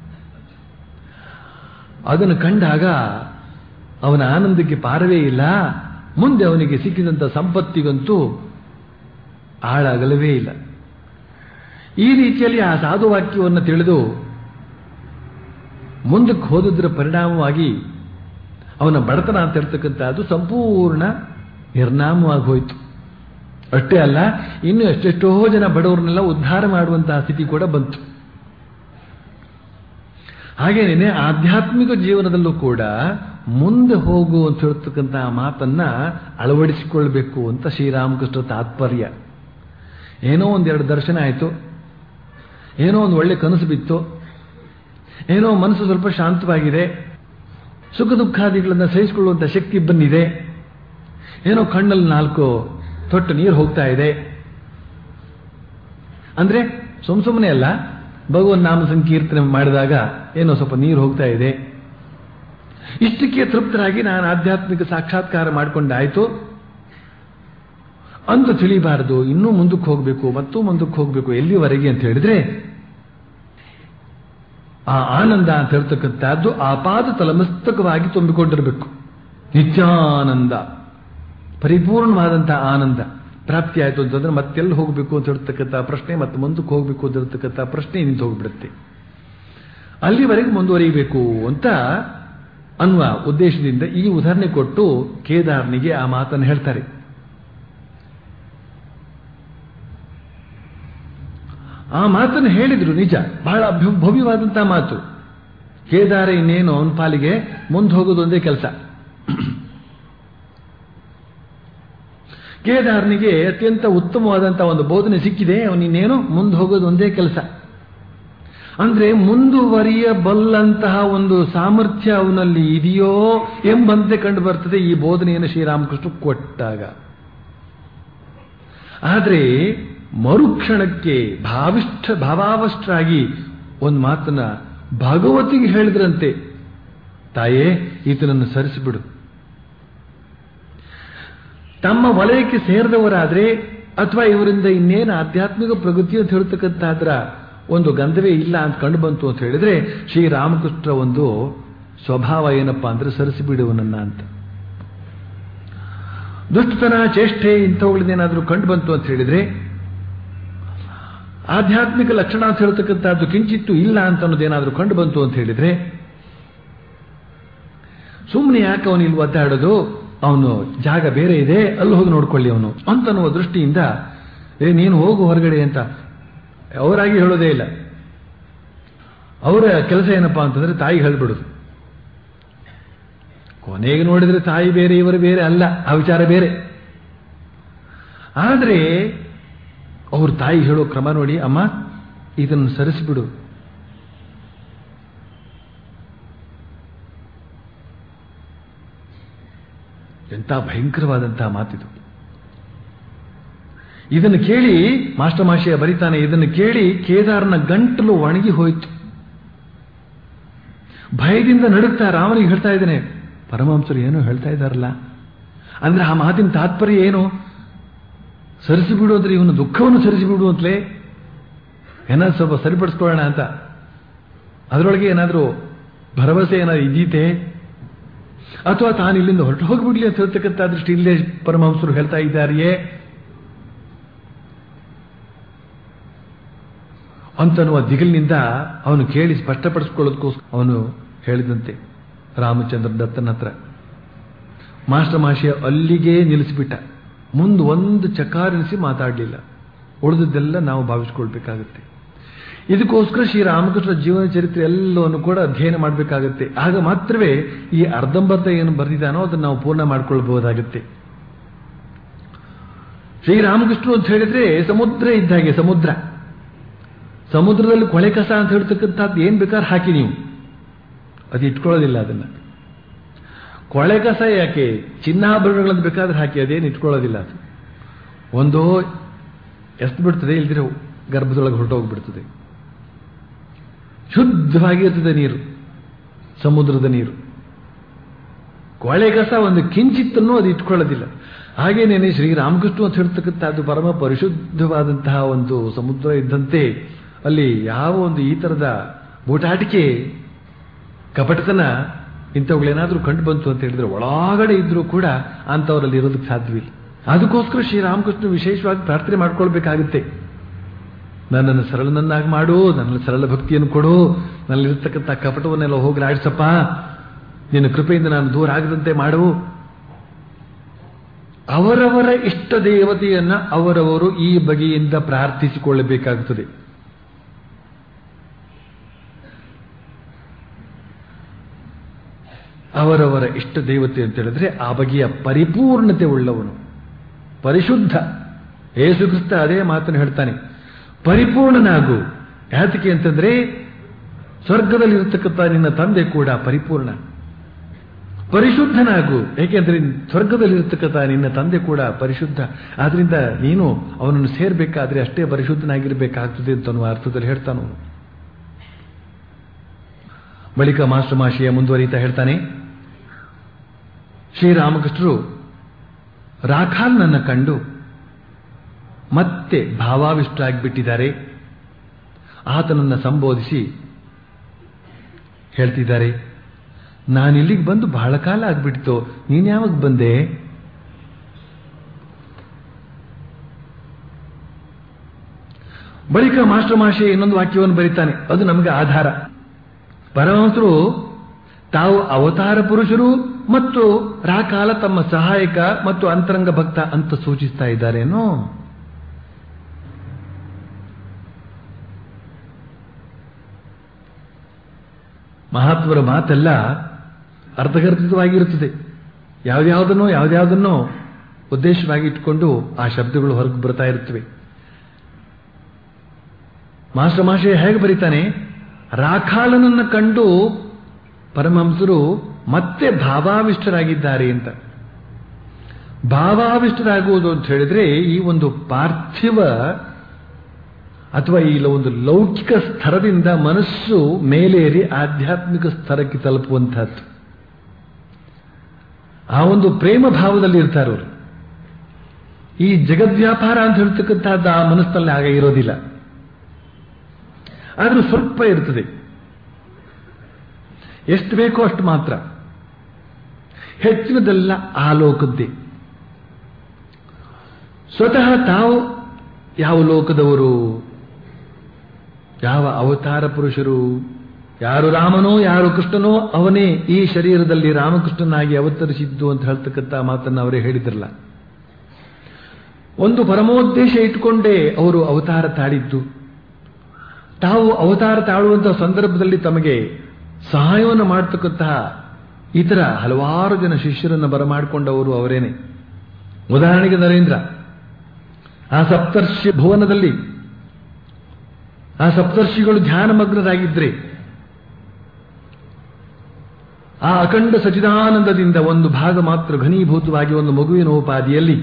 ಅದನ್ನು ಕಂಡಾಗ ಅವನ ಆನಂದಕ್ಕೆ ಪಾರವೇ ಇಲ್ಲ ಮುಂದೆ ಅವನಿಗೆ ಸಿಕ್ಕಿದಂಥ ಸಂಪತ್ತಿಗಂತೂ ಆಳಾಗಲವೇ ಇಲ್ಲ ಈ ರೀತಿಯಲ್ಲಿ ಆ ಸಾಧು ವಾಕ್ಯವನ್ನು ತಿಳಿದು ಮುಂದಕ್ಕೆ ಹೋದದ್ರ ಪರಿಣಾಮವಾಗಿ ಅವನ ಬಡತನ ಅಂತ ಹೇಳ್ತಕ್ಕಂಥದ್ದು ಸಂಪೂರ್ಣ ನಿರ್ನಾಮವಾಗಿ ಹೋಯಿತು ಅಷ್ಟೇ ಅಲ್ಲ ಇನ್ನು ಎಷ್ಟೆಷ್ಟೋ ಜನ ಬಡವರನ್ನೆಲ್ಲ ಉದ್ಧಾರ ಮಾಡುವಂತಹ ಸ್ಥಿತಿ ಕೂಡ ಬಂತು ಹಾಗೇನೇನೆ ಆಧ್ಯಾತ್ಮಿಕ ಜೀವನದಲ್ಲೂ ಕೂಡ ಮುಂದೆ ಹೋಗು ಅಂತ ಹೇಳ್ತಕ್ಕಂತಹ ಮಾತನ್ನ ಅಳವಡಿಸಿಕೊಳ್ಬೇಕು ಅಂತ ಶ್ರೀರಾಮಕೃಷ್ಣ ತಾತ್ಪರ್ಯ ಏನೋ ಒಂದೆರಡು ದರ್ಶನ ಆಯಿತು ಏನೋ ಒಂದು ಒಳ್ಳೆ ಕನಸು ಬಿತ್ತು ಏನೋ ಮನಸ್ಸು ಸ್ವಲ್ಪ ಶಾಂತವಾಗಿದೆ ಸುಖ ದುಃಖಾದಿಗಳನ್ನು ಸಹಿಸಿಕೊಳ್ಳುವಂಥ ಶಕ್ತಿ ಬಂದಿದೆ ಏನೋ ಕಣ್ಣಲ್ಲಿ ನಾಲ್ಕು ತೊಟ್ಟು ನೀರು ಹೋಗ್ತಾ ಇದೆ ಅಂದ್ರೆ ಸುಮ್ ಸುಮ್ಮನೆ ಅಲ್ಲ ಭಗವನ್ ನಾಮ ಸಂಕೀರ್ತನೆ ಮಾಡಿದಾಗ ಏನೋ ಸ್ವಲ್ಪ ನೀರು ಹೋಗ್ತಾ ಇದೆ ಇಷ್ಟಕ್ಕೆ ತೃಪ್ತರಾಗಿ ನಾನು ಆಧ್ಯಾತ್ಮಿಕ ಸಾಕ್ಷಾತ್ಕಾರ ಮಾಡಿಕೊಂಡಾಯ್ತು ಅಂತ ತಿಳಿಬಾರದು ಇನ್ನೂ ಮುಂದಕ್ಕೆ ಹೋಗಬೇಕು ಮತ್ತು ಮುಂದಕ್ಕೆ ಹೋಗಬೇಕು ಎಲ್ಲಿವರೆಗೆ ಅಂತ ಹೇಳಿದ್ರೆ ಆ ಆನಂದ ಅಂತ ಹೇಳ್ತಕ್ಕಂಥದ್ದು ಆಪಾದ ತಲಮಸ್ತಕವಾಗಿ ತುಂಬಿಕೊಂಡಿರಬೇಕು ನಿತ್ಯಾನಂದ ಪರಿಪೂರ್ಣವಾದಂತಹ ಆನಂದ ಪ್ರಾಪ್ತಿ ಆಯಿತು ಅಂತಂದ್ರೆ ಮತ್ತೆಲ್ಲಿ ಹೋಗಬೇಕು ಅಂತ ಹೇಳ್ತಕ್ಕಂಥ ಪ್ರಶ್ನೆ ಮತ್ತೆ ಮುಂದಕ್ಕೆ ಹೋಗಬೇಕು ಅಂತ ಹೇಳ್ತಕ್ಕಂಥ ಪ್ರಶ್ನೆ ನಿಂತು ಹೋಗ್ಬಿಡುತ್ತೆ ಅಲ್ಲಿವರೆಗೆ ಮುಂದುವರಿಯಬೇಕು ಅಂತ ಅನ್ನುವ ಉದ್ದೇಶದಿಂದ ಈ ಉದಾಹರಣೆ ಕೊಟ್ಟು ಕೇದಾರ್ನಿಗೆ ಆ ಮಾತನ್ನು ಹೇಳ್ತಾರೆ ಆ ಮಾತನ್ನು ಹೇಳಿದ್ರು ನಿಜ ಬಹಳ ಅಭ್ಯು- ಭವ್ಯವಾದಂತಹ ಮಾತು ಕೇದಾರ ಇನ್ನೇನು ಅವನ ಪಾಲಿಗೆ ಮುಂದೆ ಹೋಗೋದು ಒಂದೇ ಕೆಲಸ ಕೇದಾರನಿಗೆ ಅತ್ಯಂತ ಉತ್ತಮವಾದಂತಹ ಒಂದು ಬೋಧನೆ ಸಿಕ್ಕಿದೆ ಅವನಿನ್ನೇನು ಮುಂದೆ ಹೋಗೋದು ಒಂದೇ ಕೆಲಸ ಅಂದ್ರೆ ಮುಂದುವರಿಯಬಲ್ಲಂತಹ ಒಂದು ಸಾಮರ್ಥ್ಯ ಅವನಲ್ಲಿ ಇದೆಯೋ ಎಂಬಂತೆ ಕಂಡು ಬರ್ತದೆ ಈ ಬೋಧನೆಯನ್ನು ಶ್ರೀರಾಮಕೃಷ್ಣ ಕೊಟ್ಟಾಗ ಆದರೆ ಮರುಕ್ಷಣಕ್ಕೆ ಭಾವಿಷ್ಠ ಭಾವಾವಷ್ಟ್ರಾಗಿ ಒಂದು ಮಾತನ್ನ ಭಗವತಿಗೆ ಹೇಳಿದ್ರಂತೆ ತಾಯೇ ಈತನನ್ನು ಸರಿಸಿಬಿಡು ತಮ್ಮ ವಲಯಕ್ಕೆ ಸೇರಿದವರಾದ್ರೆ ಅಥವಾ ಇವರಿಂದ ಇನ್ನೇನು ಆಧ್ಯಾತ್ಮಿಕ ಪ್ರಗತಿ ಅಂತ ಹೇಳ್ತಕ್ಕಂತಾದ್ರ ಒಂದು ಗಂಧವೇ ಇಲ್ಲ ಅಂತ ಕಂಡು ಬಂತು ಅಂತ ಹೇಳಿದ್ರೆ ಶ್ರೀರಾಮಕೃಷ್ಣ ಒಂದು ಸ್ವಭಾವ ಏನಪ್ಪಾ ಅಂದ್ರೆ ಸರಿಸಿಬಿಡುವನನ್ನ ಅಂತ ದುಷ್ಟತನ ಚೇಷ್ಟೆ ಇಂಥವುಗಳನ್ನೇನಾದ್ರೂ ಕಂಡು ಬಂತು ಅಂತ ಹೇಳಿದ್ರೆ ಆಧ್ಯಾತ್ಮಿಕ ಲಕ್ಷಣ ಅಂತ ಹೇಳ್ತಕ್ಕಂಥದ್ದು ಕಿಂಚಿತ್ತು ಇಲ್ಲ ಅಂತ ಅನ್ನೋದೇನಾದ್ರೂ ಕಂಡು ಬಂತು ಅಂತ ಹೇಳಿದ್ರೆ ಸುಮ್ಮನೆ ಯಾಕೆ ಅವನು ಇಲ್ಲಿ ಒದ್ದಾಡೋದು ಅವನು ಜಾಗ ಬೇರೆ ಇದೆ ಅಲ್ಲಿ ಹೋಗಿ ನೋಡ್ಕೊಳ್ಳಿ ಅವನು ಅಂತನ್ನುವ ದೃಷ್ಟಿಯಿಂದ ಏ ನೀನು ಹೋಗು ಹೊರಗಡೆ ಅಂತ ಅವರಾಗಿ ಹೇಳೋದೇ ಇಲ್ಲ ಅವರ ಕೆಲಸ ಏನಪ್ಪಾ ಅಂತಂದ್ರೆ ತಾಯಿ ಹೇಳ್ಬಿಡುದು ಕೊನೆಗೆ ನೋಡಿದ್ರೆ ತಾಯಿ ಬೇರೆ ಇವರು ಬೇರೆ ಅಲ್ಲ ಆ ವಿಚಾರ ಬೇರೆ ಆದರೆ ಅವ್ರ ತಾಯಿ ಹೇಳೋ ಕ್ರಮ ನೋಡಿ ಅಮ್ಮ ಇದನ್ನು ಸರಿಸಿಬಿಡು ಎಂಥ ಭಯಂಕರವಾದಂತಹ ಮಾತಿದು ಇದನ್ನು ಕೇಳಿ ಮಾಸ್ಟರ್ ಮಾಶಿಯ ಬರಿತಾನೆ ಇದನ್ನು ಕೇಳಿ ಕೇದಾರನ ಗಂಟಲು ಒಣಗಿ ಹೋಯಿತು ಭಯದಿಂದ ನಡುತ್ತಾ ರಾಮನಿಗೆ ಹೇಳ್ತಾ ಇದ್ದಾನೆ ಪರಮಹಂಸರು ಏನೋ ಹೇಳ್ತಾ ಇದ್ದಾರಲ್ಲ ಅಂದ್ರೆ ಆ ಮಾತಿನ ತಾತ್ಪರ್ಯ ಏನು ಸರಿಸಿಬಿಡು ಅಂದ್ರೆ ಇವನು ದುಃಖವನ್ನು ಸರಿಸಿಬಿಡು ಅಂತಲೇ ಏನಾದ್ರು ಸ್ವಲ್ಪ ಸರಿಪಡಿಸ್ಕೊಳ್ಳೋಣ ಅಂತ ಅದರೊಳಗೆ ಏನಾದರೂ ಭರವಸೆ ಏನಾದ್ರು ಇದೀತೆ ಅಥವಾ ತಾನು ಇಲ್ಲಿಂದ ಹೊರಟು ಹೋಗ್ಬಿಡ್ಲಿ ಅಂತ ಹೇಳ್ತಕ್ಕಂಥ ದೃಷ್ಟಿ ಇಲ್ಲೇ ಪರಮಹಂಸರು ಹೇಳ್ತಾ ಇದ್ದಾರೆಯೇ ಅಂತನ್ನುವ ದಿಗಿಲಿನಿಂದ ಅವನು ಕೇಳಿ ಸ್ಪಷ್ಟಪಡಿಸ್ಕೊಳ್ಳೋದಕ್ಕೋಸ್ಕರ ಅವನು ಹೇಳಿದಂತೆ ರಾಮಚಂದ್ರ ದತ್ತನ ಹತ್ರ ಮಾಸ್ಟರ್ ಮಾಷಿಯ ಅಲ್ಲಿಗೆ ನಿಲ್ಲಿಸಿಬಿಟ್ಟ ಮುಂದೆ ಒಂದು ಚಕಾರಿಸಿ ಮಾತಾಡಲಿಲ್ಲ ಉಳಿದದ್ದೆಲ್ಲ ನಾವು ಭಾವಿಸ್ಕೊಳ್ಬೇಕಾಗತ್ತೆ ಇದಕ್ಕೋಸ್ಕರ ಶ್ರೀರಾಮಕೃಷ್ಣ ಜೀವನ ಚರಿತ್ರೆ ಎಲ್ಲವನ್ನು ಕೂಡ ಅಧ್ಯಯನ ಮಾಡಬೇಕಾಗತ್ತೆ ಆಗ ಮಾತ್ರವೇ ಈ ಅರ್ಧಂಬರ್ಧ ಏನು ಬರೆದಿದ್ದಾನೋ ಅದನ್ನು ನಾವು ಪೂರ್ಣ ಮಾಡ್ಕೊಳ್ಬಹುದಾಗುತ್ತೆ ಶ್ರೀರಾಮಕೃಷ್ಣ ಅಂತ ಹೇಳಿದ್ರೆ ಸಮುದ್ರ ಇದ್ದ ಹಾಗೆ ಸಮುದ್ರ ಸಮುದ್ರದಲ್ಲಿ ಕೊಳೆ ಕಸ ಅಂತ ಹೇಳ್ತಕ್ಕಂಥದ್ದು ಏನ್ ಬೇಕಾದ್ರೆ ಹಾಕಿ ನೀವು ಅದು ಇಟ್ಕೊಳ್ಳೋದಿಲ್ಲ ಅದನ್ನ ಕೊಳೆ ಕಸ ಯಾಕೆ ಚಿನ್ನಾಭರಣಗಳನ್ನು ಬೇಕಾದ್ರೆ ಹಾಕಿ ಅದೇನು ಇಟ್ಕೊಳ್ಳೋದಿಲ್ಲ ಅದು ಒಂದು ಎಷ್ಟು ಬಿಡ್ತದೆ ಇಲ್ದಿರೋ ಗರ್ಭದೊಳಗೆ ಹೊರಟೋಗ್ಬಿಡ್ತದೆ ಶುದ್ಧವಾಗಿರ್ತದೆ ನೀರು ಸಮುದ್ರದ ನೀರು ಕೊಳೆ ಕಸ ಒಂದು ಕಿಂಚಿತ್ತನ್ನು ಅದು ಇಟ್ಕೊಳ್ಳೋದಿಲ್ಲ ಹಾಗೇನೇನೆ ಶ್ರೀರಾಮಕೃಷ್ಣ ಅಂತ ಹೇಳ್ತಕ್ಕಂಥ ಅದು ಪರಮ ಪರಿಶುದ್ಧವಾದಂತಹ ಒಂದು ಸಮುದ್ರ ಇದ್ದಂತೆ ಅಲ್ಲಿ ಯಾವ ಒಂದು ಈ ಥರದ ಬೂಟಾಟಿಕೆ ಕಪಟತನ ಇಂಥವುಗಳೇನಾದರೂ ಕಂಡು ಬಂತು ಅಂತ ಹೇಳಿದ್ರೆ ಒಳಗಡೆ ಇದ್ರೂ ಕೂಡ ಅಂಥವರಲ್ಲಿ ಇರೋದಕ್ಕೆ ಸಾಧ್ಯವಿಲ್ಲ ಅದಕ್ಕೋಸ್ಕರ ಶ್ರೀರಾಮಕೃಷ್ಣ ವಿಶೇಷವಾಗಿ ಪ್ರಾರ್ಥನೆ ಮಾಡ್ಕೊಳ್ಬೇಕಾಗುತ್ತೆ ನನ್ನನ್ನು ಸರಳನನ್ನಾಗಿ ಮಾಡು ನನ್ನಲ್ಲಿ ಸರಳ ಭಕ್ತಿಯನ್ನು ಕೊಡು ನನ್ನಲ್ಲಿರ್ತಕ್ಕಂಥ ಕಪಟವನ್ನೆಲ್ಲ ಹೋಗಿ ಆಡಿಸಪ್ಪ ನಿನ್ನ ಕೃಪೆಯಿಂದ ನಾನು ದೂರ ಆಗದಂತೆ ಮಾಡು ಅವರವರ ಇಷ್ಟ ದೇವತೆಯನ್ನ ಅವರವರು ಈ ಬಗೆಯಿಂದ ಪ್ರಾರ್ಥಿಸಿಕೊಳ್ಳಬೇಕಾಗುತ್ತದೆ ಅವರವರ ಇಷ್ಟ ದೇವತೆ ಅಂತ ಹೇಳಿದ್ರೆ ಆ ಬಗೆಯ ಪರಿಪೂರ್ಣತೆ ಉಳ್ಳವನು ಪರಿಶುದ್ಧ ಏಸು ಕ್ರಿಸ್ತ ಅದೇ ಮಾತನ್ನು ಹೇಳ್ತಾನೆ ಪರಿಪೂರ್ಣನಾಗು ಯಾತಕ್ಕೆ ಅಂತಂದ್ರೆ ಸ್ವರ್ಗದಲ್ಲಿರತಕ್ಕಂಥ ನಿನ್ನ ತಂದೆ ಕೂಡ ಪರಿಪೂರ್ಣ ಪರಿಶುದ್ಧನಾಗು ಏಕೆಂದ್ರೆ ಸ್ವರ್ಗದಲ್ಲಿರತಕ್ಕಂಥ ನಿನ್ನ ತಂದೆ ಕೂಡ ಪರಿಶುದ್ಧ ಆದ್ರಿಂದ ನೀನು ಅವನನ್ನು ಸೇರ್ಬೇಕಾದ್ರೆ ಅಷ್ಟೇ ಪರಿಶುದ್ಧನಾಗಿರ್ಬೇಕಾಗ್ತದೆ ಅಂತ ಅನ್ನುವ ಅರ್ಥದಲ್ಲಿ ಹೇಳ್ತಾನು ಬಳಿಕ ಮಾಸ್ಟರ್ ಮಾಶಿಯ ಮುಂದುವರಿತಾ ಹೇಳ್ತಾನೆ ಶ್ರೀರಾಮಕೃಷ್ಣರು ರಾಖಾಲ್ನನ್ನ ಕಂಡು ಮತ್ತೆ ಭಾವಾವಿಷ್ಟರಾಗಿಬಿಟ್ಟಿದ್ದಾರೆ ಆತನನ್ನ ಸಂಬೋಧಿಸಿ ಹೇಳ್ತಿದ್ದಾರೆ ನಾನಿಲ್ಲಿಗೆ ಬಂದು ಬಹಳ ಕಾಲ ಆಗ್ಬಿಟ್ಟಿತ್ತು ನೀನ್ ಯಾವಾಗ ಬಂದೆ ಬಳಿಕ ಮಾಸ್ಟರ್ ಮಾಷೆ ಇನ್ನೊಂದು ವಾಕ್ಯವನ್ನು ಬರೀತಾನೆ ಅದು ನಮಗೆ ಆಧಾರ ಪರಮಹಂಸರು ತಾವು ಅವತಾರ ಪುರುಷರು ಮತ್ತು ರಾಕಾಲ ತಮ್ಮ ಸಹಾಯಕ ಮತ್ತು ಅಂತರಂಗ ಭಕ್ತ ಅಂತ ಸೂಚಿಸ್ತಾ ಇದ್ದಾರೇನೋ ಮಹಾತ್ಮರ ಮಾತೆಲ್ಲ ಅರ್ಥಗರ್ಭಿತವಾಗಿರುತ್ತದೆ ಯಾವ್ದ್ಯಾವುದನ್ನೋ ಯಾವ್ದ್ಯಾವುದನ್ನೋ ಉದ್ದೇಶವಾಗಿ ಇಟ್ಕೊಂಡು ಆ ಶಬ್ದಗಳು ಹೊರಗೆ ಬರ್ತಾ ಇರುತ್ತವೆ ಮಾಸ್ಟರ್ ಮಾಷೆ ಹೇಗೆ ಬರೀತಾನೆ ರಾಖಾಲನನ್ನು ಕಂಡು ಪರಮಹಂಸರು ಮತ್ತೆ ಭಾವಾವಿಷ್ಟರಾಗಿದ್ದಾರೆ ಅಂತ ಭಾವಾವಿಷ್ಟರಾಗುವುದು ಅಂತ ಹೇಳಿದ್ರೆ ಈ ಒಂದು ಪಾರ್ಥಿವ ಅಥವಾ ಈ ಒಂದು ಲೌಕಿಕ ಸ್ತರದಿಂದ ಮನಸ್ಸು ಮೇಲೇರಿ ಆಧ್ಯಾತ್ಮಿಕ ಸ್ತರಕ್ಕೆ ತಲುಪುವಂತಹದ್ದು ಆ ಒಂದು ಪ್ರೇಮ ಭಾವದಲ್ಲಿ ಇರ್ತಾರೆ ಅವರು ಈ ಜಗದ್ವ್ಯಾಪಾರ ಅಂತ ಹೇಳ್ತಕ್ಕಂಥದ್ದು ಆ ಮನಸ್ಸಿನಲ್ಲಿ ಆಗ ಇರೋದಿಲ್ಲ ಆದ್ರೂ ಸ್ವಲ್ಪ ಇರ್ತದೆ ಎಷ್ಟು ಬೇಕೋ ಅಷ್ಟು ಮಾತ್ರ ಹೆಚ್ಚಿನದೆಲ್ಲ ಆ ಲೋಕದ್ದೇ ಸ್ವತಃ ತಾವು ಯಾವ ಲೋಕದವರು ಯಾವ ಅವತಾರ ಪುರುಷರು ಯಾರು ರಾಮನೋ ಯಾರು ಕೃಷ್ಣನೋ ಅವನೇ ಈ ಶರೀರದಲ್ಲಿ ರಾಮಕೃಷ್ಣನಾಗಿ ಅವತರಿಸಿದ್ದು ಅಂತ ಹೇಳ್ತಕ್ಕಂಥ ಮಾತನ್ನು ಅವರೇ ಹೇಳಿದ್ರಲ್ಲ ಒಂದು ಪರಮೋದ್ದೇಶ ಇಟ್ಟುಕೊಂಡೇ ಅವರು ಅವತಾರ ತಾಳಿದ್ದು ತಾವು ಅವತಾರ ತಾಳುವಂತಹ ಸಂದರ್ಭದಲ್ಲಿ ತಮಗೆ ಸಹಾಯವನ್ನು ಮಾಡತಕ್ಕಂತಹ ಇತರ ಹಲವಾರು ಜನ ಶಿಷ್ಯರನ್ನು ಬರಮಾಡಿಕೊಂಡವರು ಅವರೇನೆ ಉದಾಹರಣೆಗೆ ನರೇಂದ್ರ ಆ ಸಪ್ತರ್ಷಿ ಭುವನದಲ್ಲಿ ಆ ಸಪ್ತರ್ಷಿಗಳು ಧ್ಯಾನಮಗ್ನರಾಗಿದ್ರೆ ಆ ಅಖಂಡ ಸಚಿದಾನಂದದಿಂದ ಒಂದು ಭಾಗ ಮಾತ್ರ ಘನೀಭೂತವಾಗಿ ಒಂದು ಮಗುವಿನ ಉಪಾದಿಯಲ್ಲಿ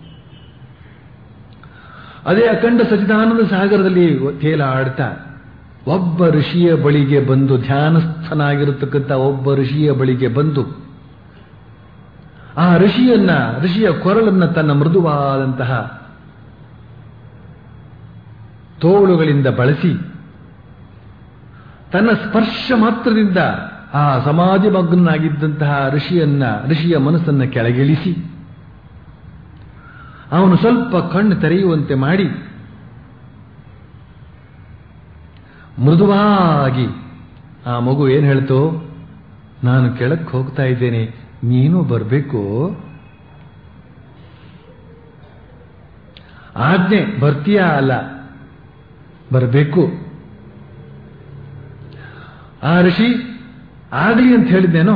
ಅದೇ ಅಖಂಡ ಸಚಿದಾನಂದ ಸಾಗರದಲ್ಲಿ ತೇಲಾಡ್ತಾ ಒಬ್ಬ ಋಷಿಯ ಬಳಿಗೆ ಬಂದು ಧ್ಯಾನಸ್ಥನಾಗಿರತಕ್ಕಂಥ ಒಬ್ಬ ಋಷಿಯ ಬಳಿಗೆ ಬಂದು ಆ ಋಷಿಯನ್ನ ಋಷಿಯ ಕೊರಳನ್ನ ತನ್ನ ಮೃದುವಾದಂತಹ ತೋಳುಗಳಿಂದ ಬಳಸಿ ತನ್ನ ಸ್ಪರ್ಶ ಮಾತ್ರದಿಂದ ಆ ಸಮಾಧಿ ಮಗ್ನಾಗಿದ್ದಂತಹ ಋಷಿಯನ್ನ ಋಷಿಯ ಮನಸ್ಸನ್ನ ಕೆಳಗಿಳಿಸಿ ಅವನು ಸ್ವಲ್ಪ ಕಣ್ಣು ತೆರೆಯುವಂತೆ ಮಾಡಿ ಮೃದುವಾಗಿ ಆ ಮಗು ಏನ್ ಹೇಳ್ತೋ ನಾನು ಕೆಳಕ್ಕೆ ಹೋಗ್ತಾ ಇದ್ದೇನೆ ನೀನು ಬರಬೇಕು ಆಜ್ಞೆ ಬರ್ತೀಯಾ ಅಲ್ಲ ಬರಬೇಕು ಆ ಋಷಿ ಆಗಲಿ ಅಂತ ಹೇಳಿದ್ದೇನೋ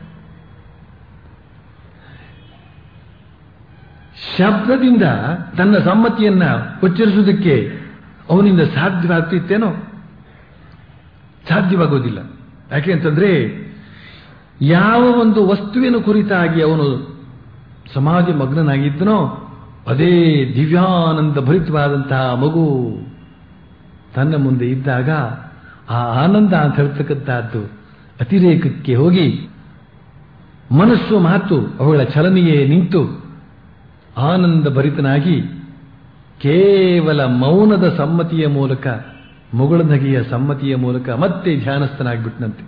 ಶಬ್ದದಿಂದ ತನ್ನ ಸಮ್ಮತಿಯನ್ನ ಉಚ್ಚರಿಸುವುದಕ್ಕೆ ಅವನಿಂದ ಸಾಧ್ಯವಾಗ್ತಿತ್ತೇನೋ ಸಾಧ್ಯವಾಗೋದಿಲ್ಲ ಯಾಕೆ ಅಂತಂದ್ರೆ ಯಾವ ಒಂದು ವಸ್ತುವಿನ ಕುರಿತಾಗಿ ಅವನು ಸಮಾಧಿ ಮಗ್ನನಾಗಿದ್ದನೋ ಅದೇ ದಿವ್ಯಾನಂದ ಭರಿತವಾದಂತಹ ಮಗು ತನ್ನ ಮುಂದೆ ಇದ್ದಾಗ ಆ ಆನಂದ ಅಂತ ಹೇಳ್ತಕ್ಕಂತಹದ್ದು ಅತಿರೇಕಕ್ಕೆ ಹೋಗಿ ಮನಸ್ಸು ಮಾತು ಅವುಗಳ ಚಲನೆಯೇ ನಿಂತು ಆನಂದ ಭರಿತನಾಗಿ ಕೇವಲ ಮೌನದ ಸಮ್ಮತಿಯ ಮೂಲಕ ಮುಗುಳ ನಗೆಯ ಸಮ್ಮತಿಯ ಮೂಲಕ ಮತ್ತೆ ಧ್ಯಾನಸ್ಥನಾಗ್ಬಿಟ್ನಂತೆ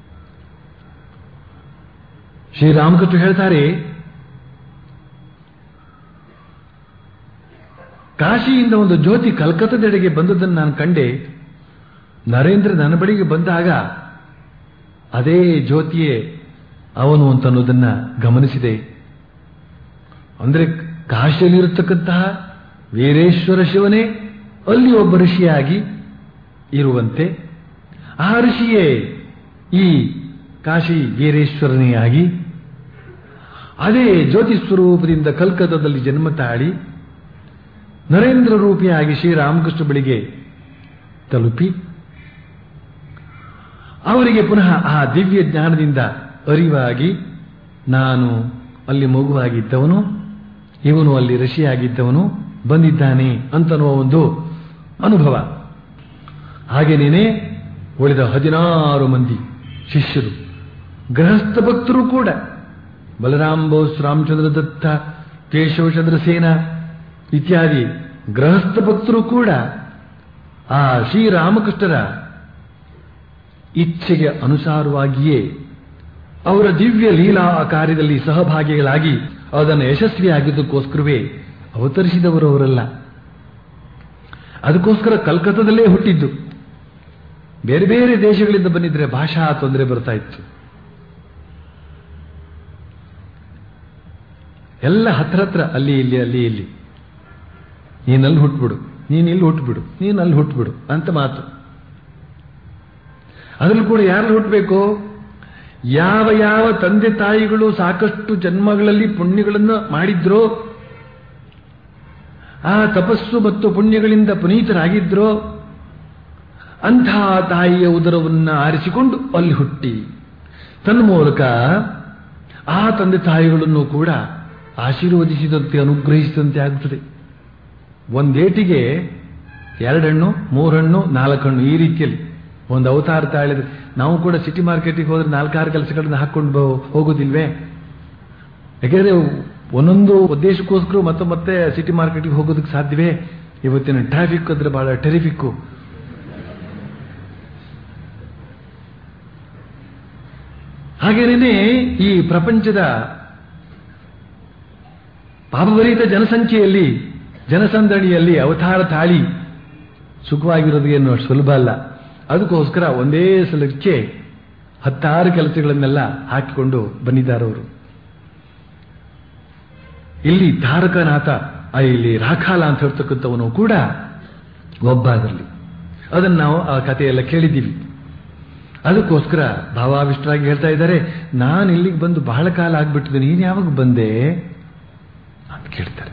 ಶ್ರೀರಾಮಕೃಷ್ಣ ಹೇಳ್ತಾರೆ ಕಾಶಿಯಿಂದ ಒಂದು ಜ್ಯೋತಿ ಕಲ್ಕತ್ತದೆಡೆಗೆ ಬಂದದ್ದನ್ನು ನಾನು ಕಂಡೆ ನರೇಂದ್ರ ನನ್ನ ಬಳಿಗೆ ಬಂದಾಗ ಅದೇ ಜ್ಯೋತಿಯೇ ಅವನು ಅಂತನ್ನೋದನ್ನ ಗಮನಿಸಿದೆ ಅಂದ್ರೆ ಕಾಶಿಯಲ್ಲಿರತಕ್ಕಂತಹ ವೀರೇಶ್ವರ ಶಿವನೇ ಅಲ್ಲಿ ಒಬ್ಬ ಋಷಿಯಾಗಿ ಇರುವಂತೆ ಆ ಋಷಿಯೇ ಈ ಕಾಶಿ ವೀರೇಶ್ವರನೇ ಆಗಿ ಅದೇ ಜ್ಯೋತಿ ಸ್ವರೂಪದಿಂದ ಕಲ್ಕತ್ತದಲ್ಲಿ ಜನ್ಮ ತಾಳಿ ನರೇಂದ್ರ ರೂಪಿಯಾಗಿ ಶ್ರೀರಾಮಕೃಷ್ಣ ಬಳಿಗೆ ತಲುಪಿ ಅವರಿಗೆ ಪುನಃ ಆ ದಿವ್ಯ ಜ್ಞಾನದಿಂದ ಅರಿವಾಗಿ ನಾನು ಅಲ್ಲಿ ಮಗುವಾಗಿದ್ದವನು ಇವನು ಅಲ್ಲಿ ಋಷಿಯಾಗಿದ್ದವನು ಬಂದಿದ್ದಾನೆ ಅಂತನ್ನುವ ಒಂದು ಅನುಭವ ಹಾಗೇನೇನೆ ಉಳಿದ ಹದಿನಾರು ಮಂದಿ ಶಿಷ್ಯರು ಗೃಹಸ್ಥ ಭಕ್ತರು ಕೂಡ ಬಲರಾಮ್ ಬೋಸ್ ರಾಮಚಂದ್ರ ದತ್ತ ಕೇಶವ ಚಂದ್ರಸೇನ ಇತ್ಯಾದಿ ಗೃಹಸ್ಥ ಭಕ್ತರು ಕೂಡ ಆ ಶ್ರೀರಾಮಕೃಷ್ಣರ ಇಚ್ಛೆಗೆ ಅನುಸಾರವಾಗಿಯೇ ಅವರ ದಿವ್ಯ ಲೀಲಾ ಕಾರ್ಯದಲ್ಲಿ ಸಹಭಾಗಿಗಳಾಗಿ ಅದನ್ನು ಯಶಸ್ವಿಯಾಗಿದ್ದಕ್ಕೋಸ್ಕರವೇ ಅವತರಿಸಿದವರು ಅವರಲ್ಲ ಅದಕ್ಕೋಸ್ಕರ ಕಲ್ಕತ್ತದಲ್ಲೇ ಹುಟ್ಟಿದ್ದು ಬೇರೆ ಬೇರೆ ದೇಶಗಳಿಂದ ಬಂದಿದ್ರೆ ಭಾಷಾ ತೊಂದರೆ ಬರ್ತಾ ಇತ್ತು ಎಲ್ಲ ಹತ್ರ ಹತ್ರ ಅಲ್ಲಿ ಇಲ್ಲಿ ಅಲ್ಲಿ ಇಲ್ಲಿ ನೀನಲ್ಲಿ ಹುಟ್ಬಿಡು ನೀನು ಇಲ್ಲಿ ಹುಟ್ಬಿಡು ನೀನು ಅಲ್ಲಿ ಹುಟ್ಬಿಡು ಅಂತ ಮಾತು ಅದ್ರಲ್ಲಿ ಕೂಡ ಯಾರಲ್ಲಿ ಹುಟ್ಟಬೇಕು ಯಾವ ಯಾವ ತಂದೆ ತಾಯಿಗಳು ಸಾಕಷ್ಟು ಜನ್ಮಗಳಲ್ಲಿ ಪುಣ್ಯಗಳನ್ನು ಮಾಡಿದ್ರೋ ಆ ತಪಸ್ಸು ಮತ್ತು ಪುಣ್ಯಗಳಿಂದ ಪುನೀತರಾಗಿದ್ರೋ ಅಂಥ ತಾಯಿಯ ಉದರವನ್ನು ಆರಿಸಿಕೊಂಡು ಅಲ್ಲಿ ಹುಟ್ಟಿ ತನ್ನ ಮೂಲಕ ಆ ತಂದೆ ತಾಯಿಗಳನ್ನು ಕೂಡ ಆಶೀರ್ವದಿಸಿದಂತೆ ಅನುಗ್ರಹಿಸಿದಂತೆ ಆಗುತ್ತದೆ ಒಂದೇಟಿಗೆ ಎರಡು ಹಣ್ಣು ಮೂರು ಹಣ್ಣು ನಾಲ್ಕು ಹಣ್ಣು ಈ ರೀತಿಯಲ್ಲಿ ಒಂದು ಅವತಾರ ತಾಳಿದ್ರೆ ನಾವು ಕೂಡ ಸಿಟಿ ಮಾರ್ಕೆಟಿಗೆ ಹೋದ್ರೆ ನಾಲ್ಕಾರು ಕೆಲಸಗಳನ್ನ ಹಾಕೊಂಡು ಬ- ಹೋಗೋದಿಲ್ವೇ ಯಾಕೆಂದ್ರೆ ಒಂದೊಂದು ಉದ್ದೇಶಕ್ಕೋಸ್ಕರ ಮತ್ತೆ ಮತ್ತೆ ಸಿಟಿ ಮಾರ್ಕೆಟ್ಗೆ ಹೋಗೋದಕ್ಕೆ ಸಾಧ್ಯವೇ ಇವತ್ತಿನ ಟ್ರಾಫಿಕ್ ಅಂದ್ರೆ ಬಹಳ ಟೆರಿಫಿಕ್ಕು ಹಾಗೇನೇ ಈ ಪ್ರಪಂಚದ ಪಾಪಭರಿತ ಜನಸಂಖ್ಯೆಯಲ್ಲಿ ಜನಸಂದಣಿಯಲ್ಲಿ ಅವತಾರ ತಾಳಿ ಸುಖವಾಗಿರೋದು ಏನು ಅಷ್ಟು ಸುಲಭ ಅಲ್ಲ ಅದಕ್ಕೋಸ್ಕರ ಒಂದೇ ಸಲಕ್ಕೆ ಹತ್ತಾರು ಕೆಲಸಗಳನ್ನೆಲ್ಲ ಹಾಕಿಕೊಂಡು ಬಂದಿದ್ದಾರೆ ಅವರು ಇಲ್ಲಿ ತಾರಕನಾಥ ಆ ಇಲ್ಲಿ ರಾಖಾಲ ಅಂತ ಹೇಳ್ತಕ್ಕಂಥವನು ಕೂಡ ಒಬ್ಬ ಅದರಲ್ಲಿ ಅದನ್ನು ನಾವು ಆ ಕಥೆಯೆಲ್ಲ ಕೇಳಿದ್ದೀವಿ ಅದಕ್ಕೋಸ್ಕರ ಭಾವಾವಿಷ್ಟರಾಗಿ ಹೇಳ್ತಾ ಇದ್ದಾರೆ ನಾನು ಇಲ್ಲಿಗೆ ಬಂದು ಬಹಳ ಕಾಲ ಆಗ್ಬಿಟ್ಟಿದೆ ನೀನು ಯಾವಾಗ ಬಂದೆ ಅಂತ ಕೇಳ್ತಾರೆ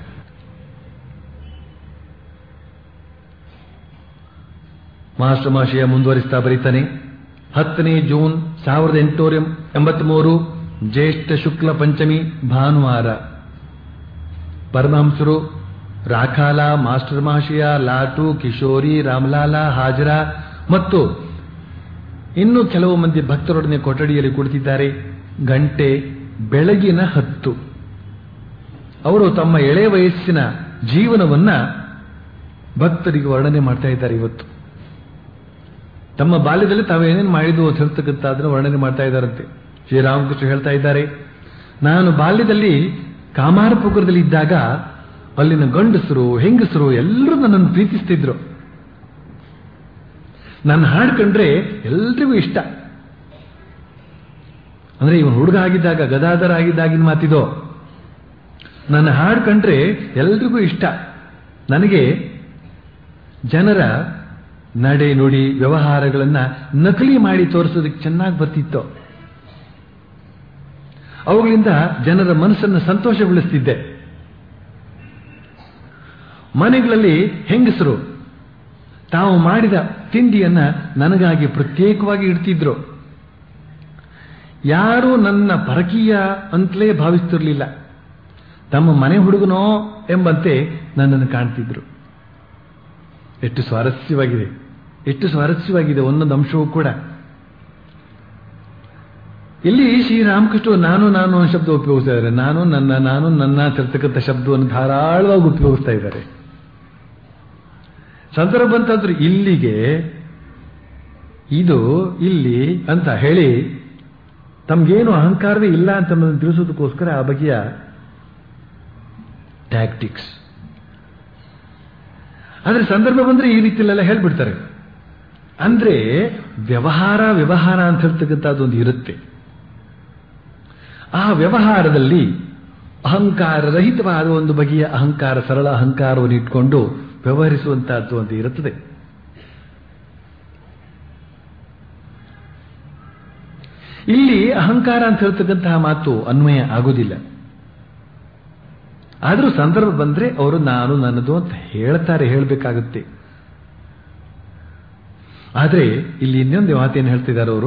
ಮಾಸ್ಟರ್ ಮಾಶಯ ಮುಂದುವರಿಸ್ತಾ ಬರೀತಾನೆ ಹತ್ತನೇ ಜೂನ್ ಸಾವಿರದ ಎಂಟುನೂರ ಎಂಬತ್ಮೂರು ಜ್ಯೇಷ್ಠ ಶುಕ್ಲ ಪಂಚಮಿ ಭಾನುವಾರ ಪರಮಹಂಸರು ರಾಖಾಲ ಮಾಸ್ಟರ್ ಮಹಾಶಯ ಲಾಟು ಕಿಶೋರಿ ರಾಮಲಾಲ ಹಾಜರ ಮತ್ತು ಇನ್ನು ಕೆಲವು ಮಂದಿ ಭಕ್ತರೊಡನೆ ಕೊಠಡಿಯಲ್ಲಿ ಕುಳಿತಿದ್ದಾರೆ ಗಂಟೆ ಬೆಳಗಿನ ಹತ್ತು ಅವರು ತಮ್ಮ ಎಳೆ ವಯಸ್ಸಿನ ಜೀವನವನ್ನ ಭಕ್ತರಿಗೆ ವರ್ಣನೆ ಮಾಡ್ತಾ ಇದ್ದಾರೆ ಇವತ್ತು ತಮ್ಮ ಬಾಲ್ಯದಲ್ಲಿ ತಾವೇನೇನು ಮಾಡಿದ್ವು ಅಂತ ಹೇಳ್ತಕ್ಕಂಥ ಅದನ್ನು ವರ್ಣನೆ ಮಾಡ್ತಾ ಇದ್ದಾರಂತೆ ಶ್ರೀರಾಮಕೃಷ್ಣ ಹೇಳ್ತಾ ಇದ್ದಾರೆ ನಾನು ಬಾಲ್ಯದಲ್ಲಿ ಕಾಮಾರಪುರದಲ್ಲಿ ಇದ್ದಾಗ ಅಲ್ಲಿನ ಗಂಡಸರು ಹೆಂಗಸರು ಎಲ್ಲರೂ ನನ್ನನ್ನು ಪ್ರೀತಿಸ್ತಿದ್ರು ನನ್ನ ಹಾಡು ಕಂಡ್ರೆ ಎಲ್ರಿಗೂ ಇಷ್ಟ ಅಂದ್ರೆ ಇವನು ಹುಡುಗ ಆಗಿದ್ದಾಗ ಗದಾಧರ ಆಗಿದ್ದಾಗಿನ ಮಾತಿದೋ ನನ್ನ ಹಾಡು ಕಂಡ್ರೆ ಎಲ್ರಿಗೂ ಇಷ್ಟ ನನಗೆ ಜನರ ನಡೆ ನುಡಿ ವ್ಯವಹಾರಗಳನ್ನ ನಕಲಿ ಮಾಡಿ ತೋರಿಸೋದಕ್ಕೆ ಚೆನ್ನಾಗಿ ಬರ್ತಿತ್ತು ಅವುಗಳಿಂದ ಜನರ ಮನಸ್ಸನ್ನು ಸಂತೋಷಗೊಳಿಸ್ತಿದ್ದೆ ಮನೆಗಳಲ್ಲಿ ಹೆಂಗಸರು ತಾವು ಮಾಡಿದ ತಿಂಡಿಯನ್ನ ನನಗಾಗಿ ಪ್ರತ್ಯೇಕವಾಗಿ ಇಡ್ತಿದ್ರು ಯಾರೂ ನನ್ನ ಪರಕೀಯ ಅಂತಲೇ ಭಾವಿಸ್ತಿರ್ಲಿಲ್ಲ ತಮ್ಮ ಮನೆ ಹುಡುಗನೋ ಎಂಬಂತೆ ನನ್ನನ್ನು ಕಾಣ್ತಿದ್ರು ಎಷ್ಟು ಸ್ವಾರಸ್ಯವಾಗಿದೆ ಎಷ್ಟು ಸ್ವಾರಸ್ಯವಾಗಿದೆ ಒಂದೊಂದು ಅಂಶವೂ ಕೂಡ ಇಲ್ಲಿ ಶ್ರೀರಾಮಕೃಷ್ಣ ನಾನು ನಾನು ಅನ್ನೋ ಶಬ್ದ ಉಪಯೋಗಿಸ್ತಾ ಇದ್ದಾರೆ ನಾನು ನನ್ನ ನಾನು ನನ್ನ ತಿರ್ತಕ್ಕಂಥ ಶಬ್ದವನ್ನು ಧಾರಾಳವಾಗಿ ಉಪಯೋಗಿಸ್ತಾ ಇದ್ದಾರೆ ಸಂದರ್ಭ ಬಂತಾದ್ರೂ ಇಲ್ಲಿಗೆ ಇದು ಇಲ್ಲಿ ಅಂತ ಹೇಳಿ ತಮ್ಗೇನು ಅಹಂಕಾರವೇ ಇಲ್ಲ ಅಂತ ಅನ್ನೋದನ್ನ ತಿಳಿಸೋದಕ್ಕೋಸ್ಕರ ಆ ಬಗೆಯ ಟ್ಯಾಕ್ಟಿಕ್ಸ್ ಆದ್ರೆ ಸಂದರ್ಭ ಬಂದ್ರೆ ಈ ರೀತಿಯಲ್ಲೆಲ್ಲ ಹೇಳ್ಬಿಡ್ತಾರೆ ಅಂದ್ರೆ ವ್ಯವಹಾರ ವ್ಯವಹಾರ ಅಂತ ಹೇಳ್ತಕ್ಕಂಥದ್ದೊಂದು ಇರುತ್ತೆ ಆ ವ್ಯವಹಾರದಲ್ಲಿ ಅಹಂಕಾರ ರಹಿತವಾದ ಒಂದು ಬಗೆಯ ಅಹಂಕಾರ ಸರಳ ಅಹಂಕಾರವನ್ನು ಇಟ್ಕೊಂಡು ವ್ಯವಹರಿಸುವಂತಹದ್ದು ಒಂದು ಇರುತ್ತದೆ ಇಲ್ಲಿ ಅಹಂಕಾರ ಅಂತ ಹೇಳ್ತಕ್ಕಂತಹ ಮಾತು ಅನ್ವಯ ಆಗೋದಿಲ್ಲ ಆದರೂ ಸಂದರ್ಭ ಬಂದ್ರೆ ಅವರು ನಾನು ನನ್ನದು ಅಂತ ಹೇಳ್ತಾರೆ ಹೇಳಬೇಕಾಗುತ್ತೆ ಆದರೆ ಇಲ್ಲಿ ಇನ್ನೊಂದು ಮಾತೇನು ಹೇಳ್ತಿದ್ದಾರೆ ಅವರು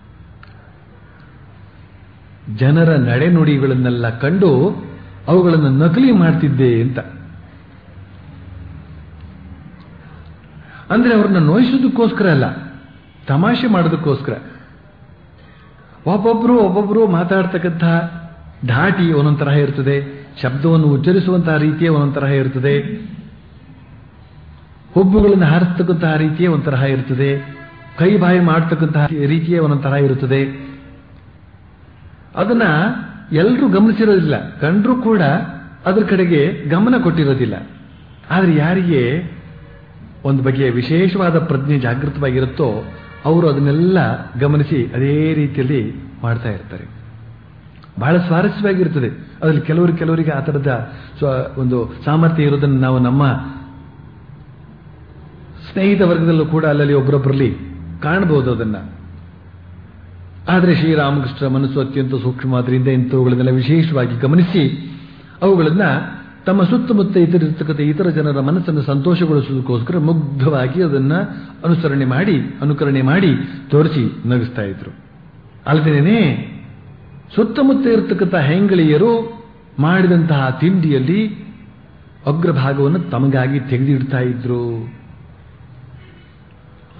ಜನರ ನಡೆನುಡಿಗಳನ್ನೆಲ್ಲ ಕಂಡು ಅವುಗಳನ್ನು ನಕಲಿ ಮಾಡ್ತಿದ್ದೆ ಅಂತ ಅಂದ್ರೆ ಅವ್ರನ್ನ ನೋಯಿಸೋದಕ್ಕೋಸ್ಕರ ಅಲ್ಲ ತಮಾಷೆ ಮಾಡೋದಕ್ಕೋಸ್ಕರ ಒಬ್ಬೊಬ್ರು ಒಬ್ಬೊಬ್ರು ಮಾತಾಡ್ತಕ್ಕಂಥ ಧಾಟಿ ಒಂದೊಂದು ತರಹ ಇರ್ತದೆ ಶಬ್ದವನ್ನು ಉಚ್ಚರಿಸುವಂತಹ ರೀತಿಯೇ ಒಂದೊಂದು ತರಹ ಇರ್ತದೆ ಹುಬ್ಬುಗಳನ್ನು ಹಾರಿಸ್ತಕ್ಕಂತಹ ರೀತಿಯೇ ಒಂದು ತರಹ ಇರ್ತದೆ ಕೈ ಬಾಯಿ ಮಾಡ್ತಕ್ಕಂತಹ ರೀತಿಯೇ ಒಂದೊಂದು ತರಹ ಇರುತ್ತದೆ ಅದನ್ನ ಎಲ್ಲರೂ ಗಮನಿಸಿರೋದಿಲ್ಲ ಕಂಡ್ರೂ ಕೂಡ ಅದ್ರ ಕಡೆಗೆ ಗಮನ ಕೊಟ್ಟಿರೋದಿಲ್ಲ ಆದರೆ ಯಾರಿಗೆ ಒಂದು ಬಗೆಯ ವಿಶೇಷವಾದ ಪ್ರಜ್ಞೆ ಜಾಗೃತವಾಗಿರುತ್ತೋ ಅವರು ಅದನ್ನೆಲ್ಲ ಗಮನಿಸಿ ಅದೇ ರೀತಿಯಲ್ಲಿ ಮಾಡ್ತಾ ಇರ್ತಾರೆ ಬಹಳ ಸ್ವಾರಸ್ಯವಾಗಿರ್ತದೆ ಅದರಲ್ಲಿ ಕೆಲವರು ಕೆಲವರಿಗೆ ಆ ಥರದ ಸ್ವ ಒಂದು ಸಾಮರ್ಥ್ಯ ಇರೋದನ್ನು ನಾವು ನಮ್ಮ ಸ್ನೇಹಿತ ವರ್ಗದಲ್ಲೂ ಕೂಡ ಅಲ್ಲಲ್ಲಿ ಒಬ್ಬರೊಬ್ಬರಲ್ಲಿ ಕಾಣಬಹುದು ಅದನ್ನ ಆದರೆ ಶ್ರೀರಾಮಕೃಷ್ಣ ಮನಸ್ಸು ಅತ್ಯಂತ ಸೂಕ್ಷ್ಮವಾದ್ರಿಂದ ಇಂಥವುಗಳನ್ನೆಲ್ಲ ವಿಶೇಷವಾಗಿ ಗಮನಿಸಿ ಅವುಗಳನ್ನ ತಮ್ಮ ಸುತ್ತಮುತ್ತ ಇತರಿರ್ತಕ್ಕಂಥ ಇತರ ಜನರ ಮನಸ್ಸನ್ನು ಸಂತೋಷಗೊಳಿಸುವುದಕ್ಕೋಸ್ಕರ ಮುಗ್ಧವಾಗಿ ಅದನ್ನ ಅನುಸರಣೆ ಮಾಡಿ ಅನುಕರಣೆ ಮಾಡಿ ತೋರಿಸಿ ನಗಿಸ್ತಾ ಇದ್ರು ಅಲ್ಲದೇನೆ ಸುತ್ತಮುತ್ತ ಇರತಕ್ಕಂಥ ಹೆಂಗಳಿಯರು ಮಾಡಿದಂತಹ ತಿಂಡಿಯಲ್ಲಿ ಅಗ್ರಭಾಗವನ್ನು ತಮಗಾಗಿ ತೆಗೆದಿಡ್ತಾ ಇದ್ರು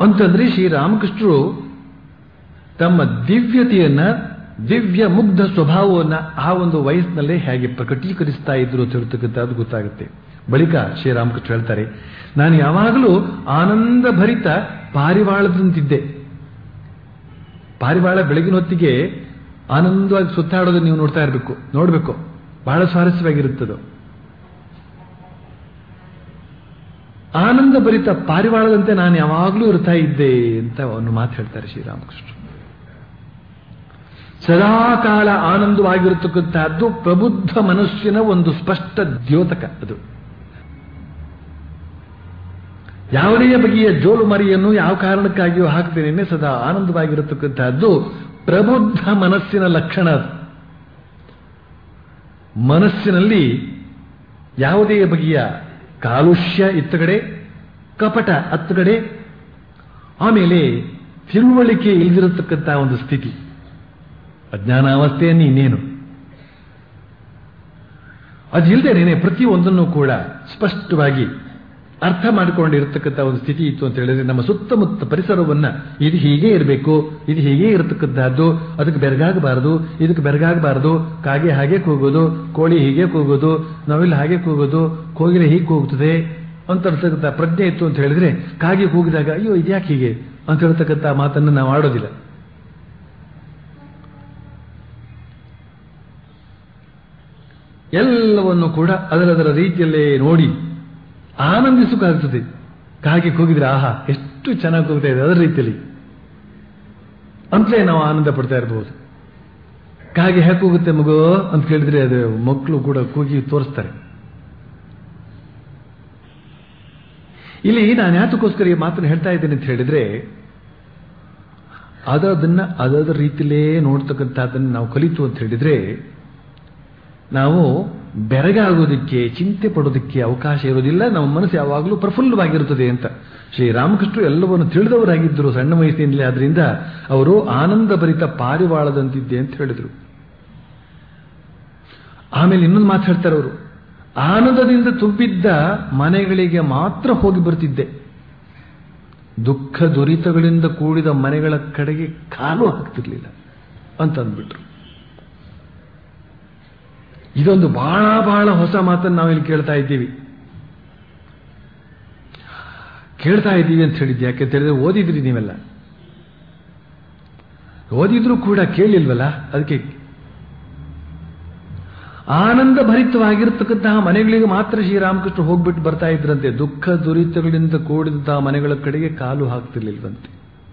ಅಂತಂದ್ರೆ ಶ್ರೀರಾಮಕೃಷ್ಣರು ತಮ್ಮ ದಿವ್ಯತೆಯನ್ನ ದಿವ್ಯ ಮುಗ್ಧ ಸ್ವಭಾವವನ್ನ ಆ ಒಂದು ವಯಸ್ಸಿನಲ್ಲೇ ಹೇಗೆ ಪ್ರಕಟೀಕರಿಸ್ತಾ ಇದ್ರು ಅಂತ ಹೇಳ್ತಕ್ಕಂಥದ್ದು ಗೊತ್ತಾಗುತ್ತೆ ಬಳಿಕ ಶ್ರೀರಾಮಕೃಷ್ಣ ಹೇಳ್ತಾರೆ ನಾನು ಯಾವಾಗಲೂ ಆನಂದ ಭರಿತ ಪಾರಿವಾಳದಂತಿದ್ದೆ ಪಾರಿವಾಳ ಬೆಳಗಿನ ಹೊತ್ತಿಗೆ ಆನಂದವಾಗಿ ಸುತ್ತಾಡೋದನ್ನ ನೀವು ನೋಡ್ತಾ ಇರಬೇಕು ನೋಡಬೇಕು ಬಹಳ ಸ್ವಾರಸ್ಯವಾಗಿರುತ್ತದು ಆನಂದ ಭರಿತ ಪಾರಿವಾಳದಂತೆ ನಾನು ಯಾವಾಗಲೂ ಇರ್ತಾ ಇದ್ದೆ ಅಂತ ಒಂದು ಮಾತು ಹೇಳ್ತಾರೆ ಶ್ರೀರಾಮಕೃಷ್ಣ ಸದಾಕಾಲ ಆನಂದವಾಗಿರತಕ್ಕಂತಹದ್ದು ಪ್ರಬುದ್ಧ ಮನುಷ್ಯನ ಒಂದು ಸ್ಪಷ್ಟ ದ್ಯೋತಕ ಅದು ಯಾವುದೇ ಬಗೆಯ ಜೋಲು ಮರಿಯನ್ನು ಯಾವ ಕಾರಣಕ್ಕಾಗಿಯೂ ಹಾಕ್ತೇನೆ ಸದಾ ಆನಂದವಾಗಿರತಕ್ಕಂತಹದ್ದು ಪ್ರಬುದ್ಧ ಮನಸ್ಸಿನ ಲಕ್ಷಣ ಅದು ಮನಸ್ಸಿನಲ್ಲಿ ಯಾವುದೇ ಬಗೆಯ ಕಾಲುಷ್ಯ ಇತ್ತಗಡೆ ಕಪಟ ಹತ್ತಗಡೆ ಆಮೇಲೆ ತಿಳುವಳಿಕೆ ಇಲ್ದಿರತಕ್ಕಂಥ ಒಂದು ಸ್ಥಿತಿ ಅಜ್ಞಾನಾವಸ್ಥೆಯನ್ನು ಇನ್ನೇನು ಅದಿಲ್ಲದೇನೆ ಪ್ರತಿಯೊಂದನ್ನು ಕೂಡ ಸ್ಪಷ್ಟವಾಗಿ ಅರ್ಥ ಮಾಡಿಕೊಂಡಿರತಕ್ಕಂಥ ಒಂದು ಸ್ಥಿತಿ ಇತ್ತು ಅಂತ ಹೇಳಿದ್ರೆ ನಮ್ಮ ಸುತ್ತಮುತ್ತ ಪರಿಸರವನ್ನ ಇದು ಹೀಗೆ ಇರಬೇಕು ಇದು ಹೀಗೆ ಇರತಕ್ಕಂತಹದ್ದು ಅದಕ್ಕೆ ಬೆರಗಾಗಬಾರದು ಇದಕ್ಕೆ ಬೆರಗಾಗಬಾರದು ಕಾಗೆ ಹಾಗೆ ಕೂಗೋದು ಕೋಳಿ ಹೀಗೆ ಕೂಗೋದು ನಾವಿಲ್ಲಿ ಹಾಗೆ ಕೂಗೋದು ಕೋಗಿಲೆ ಹೀಗೆ ಕೂಗುತ್ತದೆ ಅಂತ ಇರ್ತಕ್ಕಂಥ ಪ್ರಜ್ಞೆ ಇತ್ತು ಅಂತ ಹೇಳಿದ್ರೆ ಕಾಗೆ ಕೂಗಿದಾಗ ಅಯ್ಯೋ ಇದ್ಯಾಕೆ ಹೀಗೆ ಅಂತ ಹೇಳ್ತಕ್ಕಂಥ ಮಾತನ್ನು ನಾವು ಆಡೋದಿಲ್ಲ ಎಲ್ಲವನ್ನು ಕೂಡ ಅದರದರ ರೀತಿಯಲ್ಲೇ ನೋಡಿ ಆನಂದಿಸಬೇಕಾಗ್ತದೆ ಕಾಗೆ ಕೂಗಿದ್ರೆ ಆಹಾ ಎಷ್ಟು ಚೆನ್ನಾಗಿ ಕೂಗ್ತಾ ಇದೆ ಅದರ ರೀತಿಯಲ್ಲಿ ಅಂತಲೇ ನಾವು ಆನಂದ ಪಡ್ತಾ ಇರಬಹುದು ಕಾಗೆ ಹೇಗೆ ಕೂಗುತ್ತೆ ಮಗು ಅಂತ ಕೇಳಿದ್ರೆ ಅದು ಮಕ್ಕಳು ಕೂಡ ಕೂಗಿ ತೋರಿಸ್ತಾರೆ ಇಲ್ಲಿ ನಾನು ಯಾತಕ್ಕೋಸ್ಕರ ಈ ಮಾತನ್ನು ಹೇಳ್ತಾ ಇದ್ದೇನೆ ಅಂತ ಹೇಳಿದ್ರೆ ಅದನ್ನ ಅದರ ರೀತಿಲೇ ನೋಡ್ತಕ್ಕಂಥದ್ದನ್ನು ನಾವು ಕಲಿತು ಅಂತ ಹೇಳಿದ್ರೆ ನಾವು ಬೆರಗಾಗೋದಕ್ಕೆ ಚಿಂತೆ ಪಡೋದಕ್ಕೆ ಅವಕಾಶ ಇರೋದಿಲ್ಲ ನಮ್ಮ ಮನಸ್ಸು ಯಾವಾಗಲೂ ಪ್ರಫುಲ್ಲವಾಗಿರುತ್ತದೆ ಅಂತ ಶ್ರೀರಾಮಕೃಷ್ಣರು ಎಲ್ಲವನ್ನು ತಿಳಿದವರಾಗಿದ್ದರು ಸಣ್ಣ ವಯಸ್ಸಿನಿಂದಲೇ ಆದ್ರಿಂದ ಅವರು ಆನಂದ ಭರಿತ ಪಾರಿವಾಳದಂತಿದ್ದೆ ಅಂತ ಹೇಳಿದರು ಆಮೇಲೆ ಇನ್ನೊಂದು ಮಾತಾಡ್ತಾರೆ ಅವರು ಆನಂದದಿಂದ ತುಂಬಿದ್ದ ಮನೆಗಳಿಗೆ ಮಾತ್ರ ಹೋಗಿ ಬರ್ತಿದ್ದೆ ದುಃಖ ದುರಿತಗಳಿಂದ ಕೂಡಿದ ಮನೆಗಳ ಕಡೆಗೆ ಕಾಲು ಹಾಕ್ತಿರ್ಲಿಲ್ಲ ಅಂತ ಅಂದ್ಬಿಟ್ರು ಇದೊಂದು ಬಹಳ ಬಹಳ ಹೊಸ ಮಾತನ್ನು ನಾವಿಲ್ಲಿ ಕೇಳ್ತಾ ಇದ್ದೀವಿ ಕೇಳ್ತಾ ಇದ್ದೀವಿ ಅಂತ ಹೇಳಿದ್ದೆ ಯಾಕೆ ಅಂತ ಹೇಳಿದ್ರೆ ಓದಿದ್ರಿ ನೀವೆಲ್ಲ ಓದಿದ್ರು ಕೂಡ ಕೇಳಿಲ್ವಲ್ಲ ಅದಕ್ಕೆ ಆನಂದ ಭರಿತವಾಗಿರ್ತಕ್ಕಂತಹ ಮನೆಗಳಿಗೆ ಮಾತ್ರ ಶ್ರೀರಾಮಕೃಷ್ಣ ಹೋಗ್ಬಿಟ್ಟು ಬರ್ತಾ ಇದ್ರಂತೆ ದುಃಖ ದುರಿತಗಳಿಂದ ಕೂಡಿದಂತಹ ಮನೆಗಳ ಕಡೆಗೆ ಕಾಲು ಹಾಕ್ತಿರ್ಲಿಲ್ವಂತೆ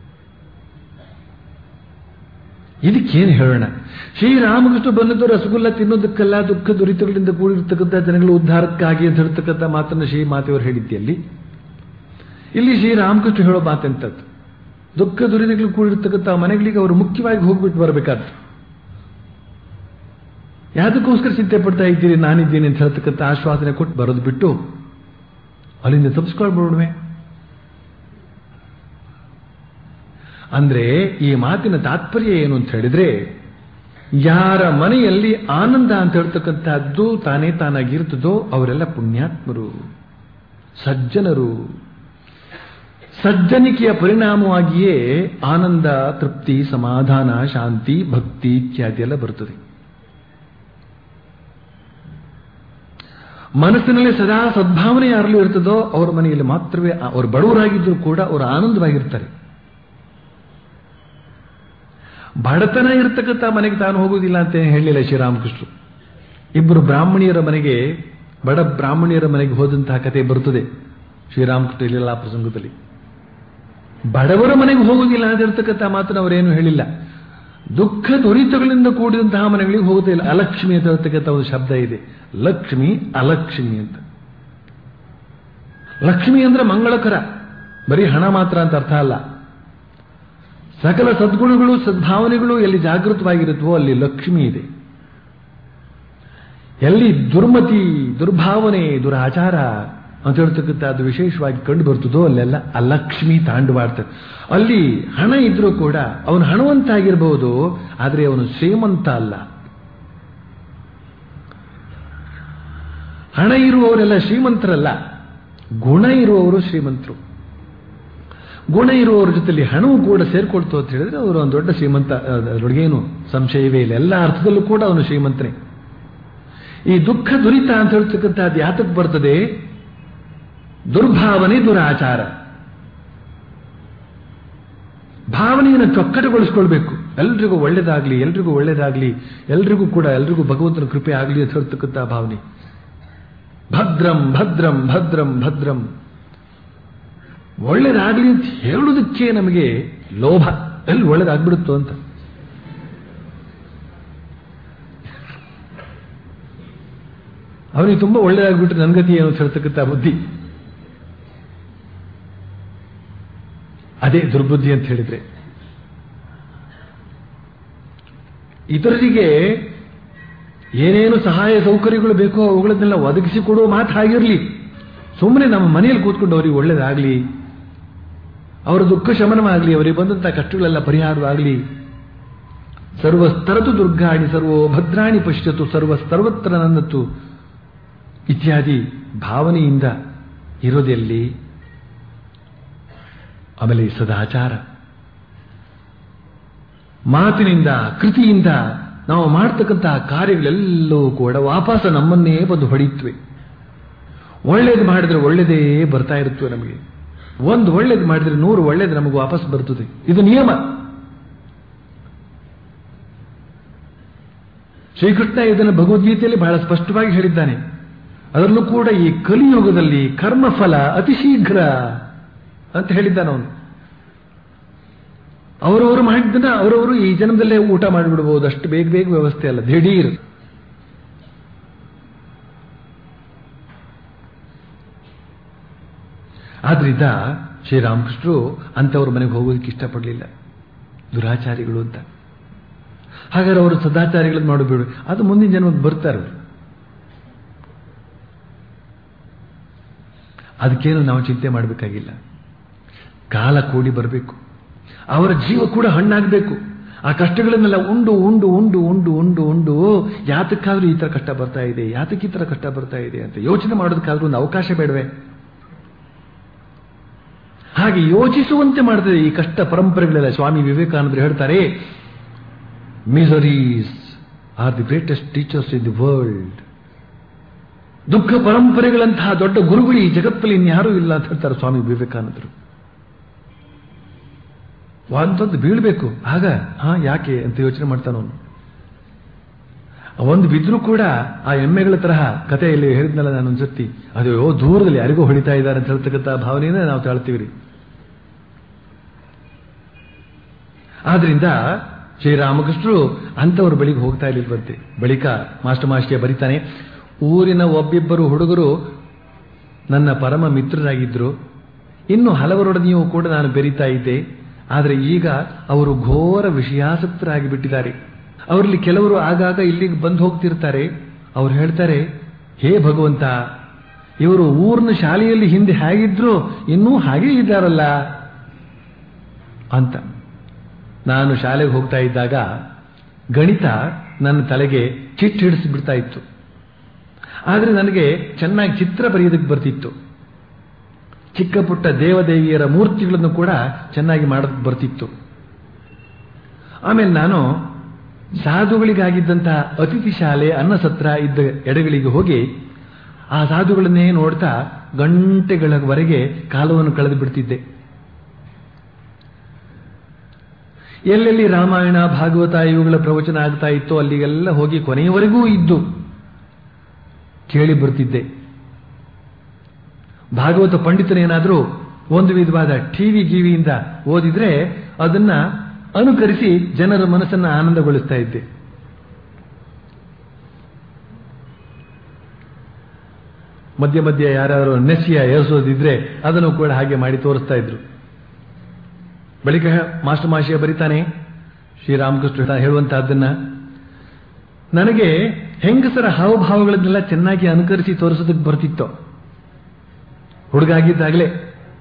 ಇದಕ್ಕೇನು ಹೇಳೋಣ ಶ್ರೀರಾಮಕೃಷ್ಣ ಬಂದದ್ದು ರಸಗುಲ್ಲ ತಿನ್ನೋದಕ್ಕಲ್ಲ ದುಃಖ ದುರಿತಗಳಿಂದ ಕೂಡಿರ್ತಕ್ಕಂಥ ಜನಗಳ ಉದ್ಧಾರಕ್ಕಾಗಿ ಅಂತ ಹೇಳ್ತಕ್ಕಂಥ ಮಾತನ್ನು ಶ್ರೀ ಮಾತೆಯವರು ಹೇಳಿದ್ದಲ್ಲಿ ಇಲ್ಲಿ ಶ್ರೀರಾಮಕೃಷ್ಣ ಹೇಳೋ ಮಾತೆಂತದ್ದು ದುಃಖ ದುರಿತಗಳು ಕೂಡಿರ್ತಕ್ಕಂಥ ಮನೆಗಳಿಗೆ ಅವರು ಮುಖ್ಯವಾಗಿ ಹೋಗ್ಬಿಟ್ಟು ಬರಬೇಕಾದ್ದು ಯಾವುದಕ್ಕೋಸ್ಕರ ಚಿಂತೆ ಪಡ್ತಾ ಇದ್ದೀರಿ ನಾನಿದ್ದೀನಿ ಅಂತ ಹೇಳ್ತಕ್ಕಂಥ ಆಶ್ವಾಸನೆ ಕೊಟ್ಟು ಬರೋದು ಬಿಟ್ಟು ಅಲ್ಲಿಂದ ತಪ್ಪಿಸ್ಕೊಳ್ಬಿಡುವೆ ಅಂದ್ರೆ ಈ ಮಾತಿನ ತಾತ್ಪರ್ಯ ಏನು ಅಂತ ಹೇಳಿದ್ರೆ ಯಾರ ಮನೆಯಲ್ಲಿ ಆನಂದ ಅಂತ ಹೇಳ್ತಕ್ಕಂಥದ್ದು ತಾನೇ ತಾನಾಗಿರ್ತದೋ ಅವರೆಲ್ಲ ಪುಣ್ಯಾತ್ಮರು ಸಜ್ಜನರು ಸಜ್ಜನಿಕೆಯ ಪರಿಣಾಮವಾಗಿಯೇ ಆನಂದ ತೃಪ್ತಿ ಸಮಾಧಾನ ಶಾಂತಿ ಭಕ್ತಿ ಇತ್ಯಾದಿ ಎಲ್ಲ ಬರುತ್ತದೆ ಮನಸ್ಸಿನಲ್ಲಿ ಸದಾ ಸದ್ಭಾವನೆ ಯಾರಲ್ಲೂ ಇರ್ತದೋ ಅವರ ಮನೆಯಲ್ಲಿ ಮಾತ್ರವೇ ಅವರು ಬಡವರಾಗಿದ್ದರೂ ಕೂಡ ಅವರು ಆನಂದವಾಗಿರ್ತಾರೆ ಬಡತನ ಇರತಕ್ಕಂಥ ಮನೆಗೆ ತಾನು ಹೋಗುವುದಿಲ್ಲ ಅಂತ ಹೇಳಲಿಲ್ಲ ಶ್ರೀರಾಮಕೃಷ್ಣರು ಇಬ್ಬರು ಬ್ರಾಹ್ಮಣಿಯರ ಮನೆಗೆ ಬಡ ಬ್ರಾಹ್ಮಣಿಯರ ಮನೆಗೆ ಹೋದಂತಹ ಕತೆ ಬರುತ್ತದೆ ಶ್ರೀರಾಮಕೃಷ್ಣ ಇರಲಿಲ್ಲ ಆ ಪ್ರಸಂಗದಲ್ಲಿ ಬಡವರ ಮನೆಗೆ ಹೋಗುವುದಿಲ್ಲ ಅಂತ ಇರ್ತಕ್ಕಂಥ ಮಾತನ್ನು ಅವರೇನು ಹೇಳಿಲ್ಲ ದುಃಖ ದುರಿತಗಳಿಂದ ಕೂಡಿದಂತಹ ಮನೆಗಳಿಗೆ ಹೋಗುತ್ತಾ ಇಲ್ಲ ಅಲಕ್ಷ್ಮಿ ಅಂತ ಹೇಳ್ತಕ್ಕಂಥ ಒಂದು ಶಬ್ದ ಇದೆ ಲಕ್ಷ್ಮಿ ಅಲಕ್ಷ್ಮಿ ಅಂತ ಲಕ್ಷ್ಮಿ ಅಂದ್ರೆ ಮಂಗಳಕರ ಬರೀ ಹಣ ಮಾತ್ರ ಅಂತ ಅರ್ಥ ಅಲ್ಲ ಸಕಲ ಸದ್ಗುಣಗಳು ಸದ್ಭಾವನೆಗಳು ಎಲ್ಲಿ ಜಾಗೃತವಾಗಿರುತ್ತವೋ ಅಲ್ಲಿ ಲಕ್ಷ್ಮಿ ಇದೆ ಎಲ್ಲಿ ದುರ್ಮತಿ ದುರ್ಭಾವನೆ ದುರಾಚಾರ ಅಂತ ಹೇಳ್ತಕ್ಕಂಥ ಅದು ವಿಶೇಷವಾಗಿ ಕಂಡು ಬರ್ತದೋ ಅಲ್ಲೆಲ್ಲ ಅಲಕ್ಷ್ಮಿ ತಾಂಡವಾಡ್ತಾರೆ ಅಲ್ಲಿ ಹಣ ಇದ್ರೂ ಕೂಡ ಅವನು ಹಣವಂತ ಆಗಿರಬಹುದು ಆದರೆ ಅವನು ಶ್ರೀಮಂತ ಅಲ್ಲ ಹಣ ಇರುವವರೆಲ್ಲ ಶ್ರೀಮಂತರಲ್ಲ ಗುಣ ಇರುವವರು ಶ್ರೀಮಂತರು ಗುಣ ಇರುವವರ ಜೊತೆಲಿ ಹಣವು ಕೂಡ ಸೇರ್ಕೊಳ್ತು ಅಂತ ಹೇಳಿದ್ರೆ ಅವರು ಒಂದು ದೊಡ್ಡ ಶ್ರೀಮಂತ ಅದರೊಳಗೇನು ಸಂಶಯವೇ ಇಲ್ಲ ಎಲ್ಲ ಅರ್ಥದಲ್ಲೂ ಕೂಡ ಅವನು ಶ್ರೀಮಂತನೇ ಈ ದುಃಖ ದುರಿತ ಅಂತ ಹೇಳ್ತಕ್ಕಂಥದ್ದು ಯಾತಕ್ಕೆ ಬರ್ತದೆ ದುರ್ಭಾವನೆ ದುರಾಚಾರ ಭಾವನೆಯನ್ನು ಚೊಕ್ಕಟಗೊಳಿಸ್ಕೊಳ್ಬೇಕು ಎಲ್ರಿಗೂ ಒಳ್ಳೇದಾಗ್ಲಿ ಎಲ್ರಿಗೂ ಒಳ್ಳೇದಾಗ್ಲಿ ಎಲ್ರಿಗೂ ಕೂಡ ಎಲ್ರಿಗೂ ಭಗವಂತನ ಕೃಪೆ ಆಗಲಿ ಅಂತ ಹೇಳ್ತಕ್ಕಂಥ ಭಾವನೆ ಭದ್ರಂ ಭದ್ರಂ ಭದ್ರಂ ಭದ್ರಂ ಒಳ್ಳೇದಾಗ್ಲಿ ಅಂತ ಹೇಳುವುದಕ್ಕೆ ನಮಗೆ ಲೋಭ ಎಲ್ಲಿ ಒಳ್ಳೇದಾಗ್ಬಿಡುತ್ತೋ ಅಂತ ಅವನಿಗೆ ತುಂಬಾ ಒಳ್ಳೇದಾಗ್ಬಿಟ್ರೆ ನನ್ನ ಗತಿ ಏನು ಅಂತ ಹೇಳ್ತಕ್ಕಂಥ ಬುದ್ಧಿ ಅದೇ ದುರ್ಬುದ್ಧಿ ಅಂತ ಹೇಳಿದ್ರೆ ಇತರರಿಗೆ ಏನೇನು ಸಹಾಯ ಸೌಕರ್ಯಗಳು ಬೇಕೋ ಅವುಗಳನ್ನೆಲ್ಲ ಒದಗಿಸಿಕೊಡುವ ಮಾತು ಹಾಗಿರಲಿ ಸುಮ್ಮನೆ ನಮ್ಮ ಮನೆಯಲ್ಲಿ ಕೂತ್ಕೊಂಡು ಅವರಿಗೆ ಒಳ್ಳೇದಾಗಲಿ ಅವರ ದುಃಖ ಶಮನವಾಗಲಿ ಅವರಿಗೆ ಬಂದಂತಹ ಕಷ್ಟಗಳೆಲ್ಲ ಪರಿಹಾರವಾಗಲಿ ಸರ್ವಸ್ತರತು ದುರ್ಗಾಣಿ ಸರ್ವೋ ಭದ್ರಾಣಿ ಪಶ್ಯತು ಸರ್ವ ಸರ್ವತ್ರ ನನ್ನತ್ತು ಇತ್ಯಾದಿ ಭಾವನೆಯಿಂದ ಇರೋದೆಲ್ಲಿ ಆಮೇಲೆ ಸದಾಚಾರ ಮಾತಿನಿಂದ ಕೃತಿಯಿಂದ ನಾವು ಮಾಡ್ತಕ್ಕಂತಹ ಕಾರ್ಯಗಳೆಲ್ಲವೂ ಕೂಡ ವಾಪಸ ನಮ್ಮನ್ನೇ ಬಂದು ಹೊಡೆಯುತ್ತವೆ ಒಳ್ಳೇದು ಮಾಡಿದ್ರೆ ಒಳ್ಳೇದೇ ಬರ್ತಾ ಇರುತ್ತವೆ ನಮಗೆ ಒಂದು ಒಳ್ಳೇದು ಮಾಡಿದ್ರೆ ನೂರು ಒಳ್ಳೇದು ನಮಗೆ ವಾಪಸ್ ಬರ್ತದೆ ಇದು ನಿಯಮ ಶ್ರೀಕೃಷ್ಣ ಇದನ್ನು ಭಗವದ್ಗೀತೆಯಲ್ಲಿ ಬಹಳ ಸ್ಪಷ್ಟವಾಗಿ ಹೇಳಿದ್ದಾನೆ ಅದರಲ್ಲೂ ಕೂಡ ಈ ಕಲಿಯುಗದಲ್ಲಿ ಕರ್ಮಫಲ ಅತಿ ಶೀಘ್ರ ಅಂತ ಹೇಳಿದ್ದಾನ ಅವನು ಅವರವರು ಮಾಡಿದ್ದನ್ನ ಅವರವರು ಈ ಜನ್ಮದಲ್ಲೇ ಊಟ ಮಾಡಿಬಿಡಬಹುದು ಅಷ್ಟು ಬೇಗ ಬೇಗ ವ್ಯವಸ್ಥೆ ಅಲ್ಲ ದಿಢೀರ್ ಆದ್ರಿಂದ ಶ್ರೀರಾಮಕೃಷ್ಣರು ಅಂತವ್ರ ಮನೆಗೆ ಹೋಗೋದಕ್ಕೆ ಇಷ್ಟಪಡಲಿಲ್ಲ ದುರಾಚಾರಿಗಳು ಅಂತ ಹಾಗಾದ್ರೆ ಅವರು ಸದಾಚಾರಿಗಳನ್ನು ಮಾಡಬೇಡ ಅದು ಮುಂದಿನ ಜನ್ಮಕ್ಕೆ ಬರ್ತಾರೆ ಅವರು ಅದಕ್ಕೇನು ನಾವು ಚಿಂತೆ ಮಾಡಬೇಕಾಗಿಲ್ಲ ಕಾಲ ಕೂಡಿ ಬರಬೇಕು ಅವರ ಜೀವ ಕೂಡ ಹಣ್ಣಾಗಬೇಕು ಆ ಕಷ್ಟಗಳನ್ನೆಲ್ಲ ಉಂಡು ಉಂಡು ಉಂಡು ಉಂಡು ಉಂಡು ಉಂಡು ಯಾತಕ್ಕಾದ್ರೂ ಈ ತರ ಕಷ್ಟ ಬರ್ತಾ ಇದೆ ಯಾತಕ್ಕೆ ಈ ತರ ಕಷ್ಟ ಬರ್ತಾ ಇದೆ ಅಂತ ಯೋಚನೆ ಮಾಡೋದಕ್ಕಾದ್ರೂ ಒಂದು ಅವಕಾಶ ಬೇಡವೆ ಹಾಗೆ ಯೋಚಿಸುವಂತೆ ಮಾಡ್ತದೆ ಈ ಕಷ್ಟ ಪರಂಪರೆಗಳೆಲ್ಲ ಸ್ವಾಮಿ ವಿವೇಕಾನಂದರು ಹೇಳ್ತಾರೆ miseries are the greatest teachers in the world ದುಃಖ ಪರಂಪರೆಗಳಂತಹ ದೊಡ್ಡ ಗುರುಗಳು ಈ ಜಗತ್ತಲ್ಲಿ ಇನ್ಯಾರೂ ಇಲ್ಲ ಅಂತ ಹೇಳ್ತಾರೆ ಸ್ವಾಮಿ ವಿವೇಕಾನಂದರು ಒಂದೊಂದು ಬೀಳ್ಬೇಕು ಆಗ ಹಾ ಯಾಕೆ ಅಂತ ಯೋಚನೆ ಮಾಡ್ತಾನವನು ಒಂದು ಬಿದ್ರೂ ಕೂಡ ಆ ಎಮ್ಮೆಗಳ ತರಹ ಕಥೆಯಲ್ಲಿ ಹೇಳಿದ್ನಲ್ಲ ನಾನು ಒಂದ್ಸತಿ ಅದು ಓ ದೂರದಲ್ಲಿ ಯಾರಿಗೋ ಹೊಡಿತಾ ಇದ್ದಾರೆ ಅಂತ ಹೇಳ್ತಕ್ಕಂಥ ಭಾವನೆಯೇ ನಾವು ತಾಳ್ತೀವಿ ರೀ ಆದ್ರಿಂದ ಶ್ರೀರಾಮಕೃಷ್ಣರು ಅಂಥವ್ರ ಬಳಿಗೆ ಹೋಗ್ತಾ ಇರ್ಲಿಲ್ವಂತೆ ಬಳಿಕ ಮಾಸ್ಟರ್ ಮಾಸ್ಟಿಯ ಬರಿತಾನೆ ಊರಿನ ಒಬ್ಬಿಬ್ಬರು ಹುಡುಗರು ನನ್ನ ಪರಮ ಮಿತ್ರರಾಗಿದ್ದರು ಇನ್ನು ಹಲವರೊಡನೆಯೂ ಕೂಡ ನಾನು ಬೆರೀತಾ ಇದ್ದೆ ಆದರೆ ಈಗ ಅವರು ಘೋರ ವಿಷಯಾಸಕ್ತರಾಗಿ ಬಿಟ್ಟಿದ್ದಾರೆ ಅವರಲ್ಲಿ ಕೆಲವರು ಆಗಾಗ ಇಲ್ಲಿಗೆ ಬಂದು ಹೋಗ್ತಿರ್ತಾರೆ ಅವ್ರು ಹೇಳ್ತಾರೆ ಹೇ ಭಗವಂತ ಇವರು ಊರಿನ ಶಾಲೆಯಲ್ಲಿ ಹಿಂದೆ ಹೇಗಿದ್ರು ಇನ್ನೂ ಹಾಗೇ ಇದ್ದಾರಲ್ಲ ಅಂತ ನಾನು ಶಾಲೆಗೆ ಹೋಗ್ತಾ ಇದ್ದಾಗ ಗಣಿತ ನನ್ನ ತಲೆಗೆ ಚಿಟ್ಟು ಹಿಡಿಸ್ಬಿಡ್ತಾ ಇತ್ತು ಆದರೆ ನನಗೆ ಚೆನ್ನಾಗಿ ಚಿತ್ರ ಬರೆಯೋದಕ್ಕೆ ಬರ್ತಿತ್ತು ಚಿಕ್ಕ ಪುಟ್ಟ ದೇವದೇವಿಯರ ಮೂರ್ತಿಗಳನ್ನು ಕೂಡ ಚೆನ್ನಾಗಿ ಮಾಡೋದಕ್ಕೆ ಬರ್ತಿತ್ತು ಆಮೇಲೆ ನಾನು ಸಾಧುಗಳಿಗಾಗಿದ್ದಂತಹ ಅತಿಥಿ ಶಾಲೆ ಅನ್ನಸತ್ರ ಇದ್ದ ಎಡೆಗಳಿಗೆ ಹೋಗಿ ಆ ಸಾಧುಗಳನ್ನೇ ನೋಡ್ತಾ ಗಂಟೆಗಳವರೆಗೆ ಕಾಲವನ್ನು ಕಳೆದು ಬಿಡ್ತಿದ್ದೆ ಎಲ್ಲೆಲ್ಲಿ ರಾಮಾಯಣ ಭಾಗವತ ಇವುಗಳ ಪ್ರವಚನ ಆಗ್ತಾ ಇತ್ತು ಅಲ್ಲಿಗೆಲ್ಲ ಹೋಗಿ ಕೊನೆಯವರೆಗೂ ಇದ್ದು ಕೇಳಿ ಬರ್ತಿದ್ದೆ ಭಾಗವತ ಪಂಡಿತರೇನಾದರೂ ಒಂದು ವಿಧವಾದ ಟಿವಿ ಗಿವಿಯಿಂದ ಓದಿದ್ರೆ ಅದನ್ನ ಅನುಕರಿಸಿ ಜನರ ಮನಸ್ಸನ್ನ ಆನಂದಗೊಳಿಸ್ತಾ ಇದ್ದೆ ಮಧ್ಯ ಮಧ್ಯ ಯಾರು ನೆಸ್ಸಿಯ ಏರಿಸೋದಿದ್ರೆ ಅದನ್ನು ಕೂಡ ಹಾಗೆ ಮಾಡಿ ತೋರಿಸ್ತಾ ಇದ್ರು ಬಳಿಕ ಮಾಸ್ಟರ್ ಮಾಶಿಯ ಬರಿತಾನೆ ಶ್ರೀರಾಮಕೃಷ್ಣ ಹೇಳುವಂತಹದ್ದನ್ನ ನನಗೆ ಹೆಂಗಸರ ಹಾವಭಾವಗಳನ್ನೆಲ್ಲ ಚೆನ್ನಾಗಿ ಅನುಕರಿಸಿ ತೋರಿಸೋದಕ್ಕೆ ಬರ್ತಿತ್ತು ಹುಡುಗ ಆಗಿದ್ದಾಗಲೇ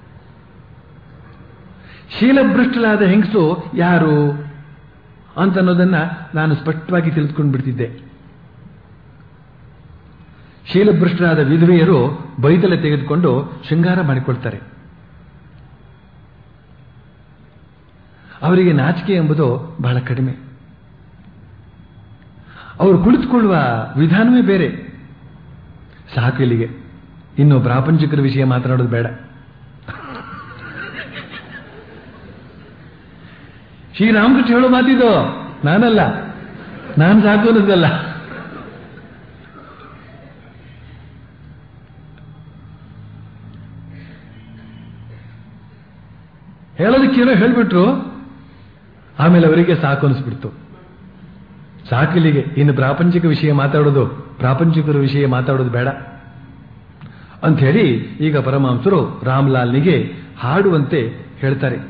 ಶೀಲಭ್ರಷ್ಟಲಾದ ಹೆಂಗಸು ಯಾರು ಅಂತ ಅನ್ನೋದನ್ನ ನಾನು ಸ್ಪಷ್ಟವಾಗಿ ತಿಳಿದುಕೊಂಡು ಬಿಡ್ತಿದ್ದೆ ಶೀಲಭ್ರಷ್ಟರಾದ ವಿಧವೆಯರು ಬೈದಲೆ ತೆಗೆದುಕೊಂಡು ಶೃಂಗಾರ ಮಾಡಿಕೊಳ್ತಾರೆ ಅವರಿಗೆ ನಾಚಿಕೆ ಎಂಬುದು ಬಹಳ ಕಡಿಮೆ ಅವರು ಕುಳಿತುಕೊಳ್ಳುವ ವಿಧಾನವೇ ಬೇರೆ ಸಾಕು ಇಲ್ಲಿಗೆ ಇನ್ನು ಪ್ರಾಪಂಚಿಕರ ವಿಷಯ ಮಾತನಾಡೋದು ಬೇಡ ಶ್ರೀರಾಮಕೃಷ್ಣ ಹೇಳೋ ಮಾತಿದು ನಾನಲ್ಲ ನಾನು ಸಾಕು ಅನ್ನೋದಲ್ಲ ಹೇಳೋದಕ್ಕೇನೋ ಹೇಳ್ಬಿಟ್ರು ಆಮೇಲೆ ಅವರಿಗೆ ಸಾಕು ಅನಿಸ್ಬಿಡ್ತು ಸಾಕಿಲ್ಲಿಗೆ ಇನ್ನು ಪ್ರಾಪಂಚಿಕ ವಿಷಯ ಮಾತಾಡೋದು ಪ್ರಾಪಂಚಿಕರ ವಿಷಯ ಮಾತಾಡೋದು ಬೇಡ ಅಂತ ಹೇಳಿ ಈಗ ಪರಮಹಂಸರು ರಾಮ್ಲಾಲ್ನಿಗೆ ಹಾಡುವಂತೆ ಹೇಳ್ತಾರೆ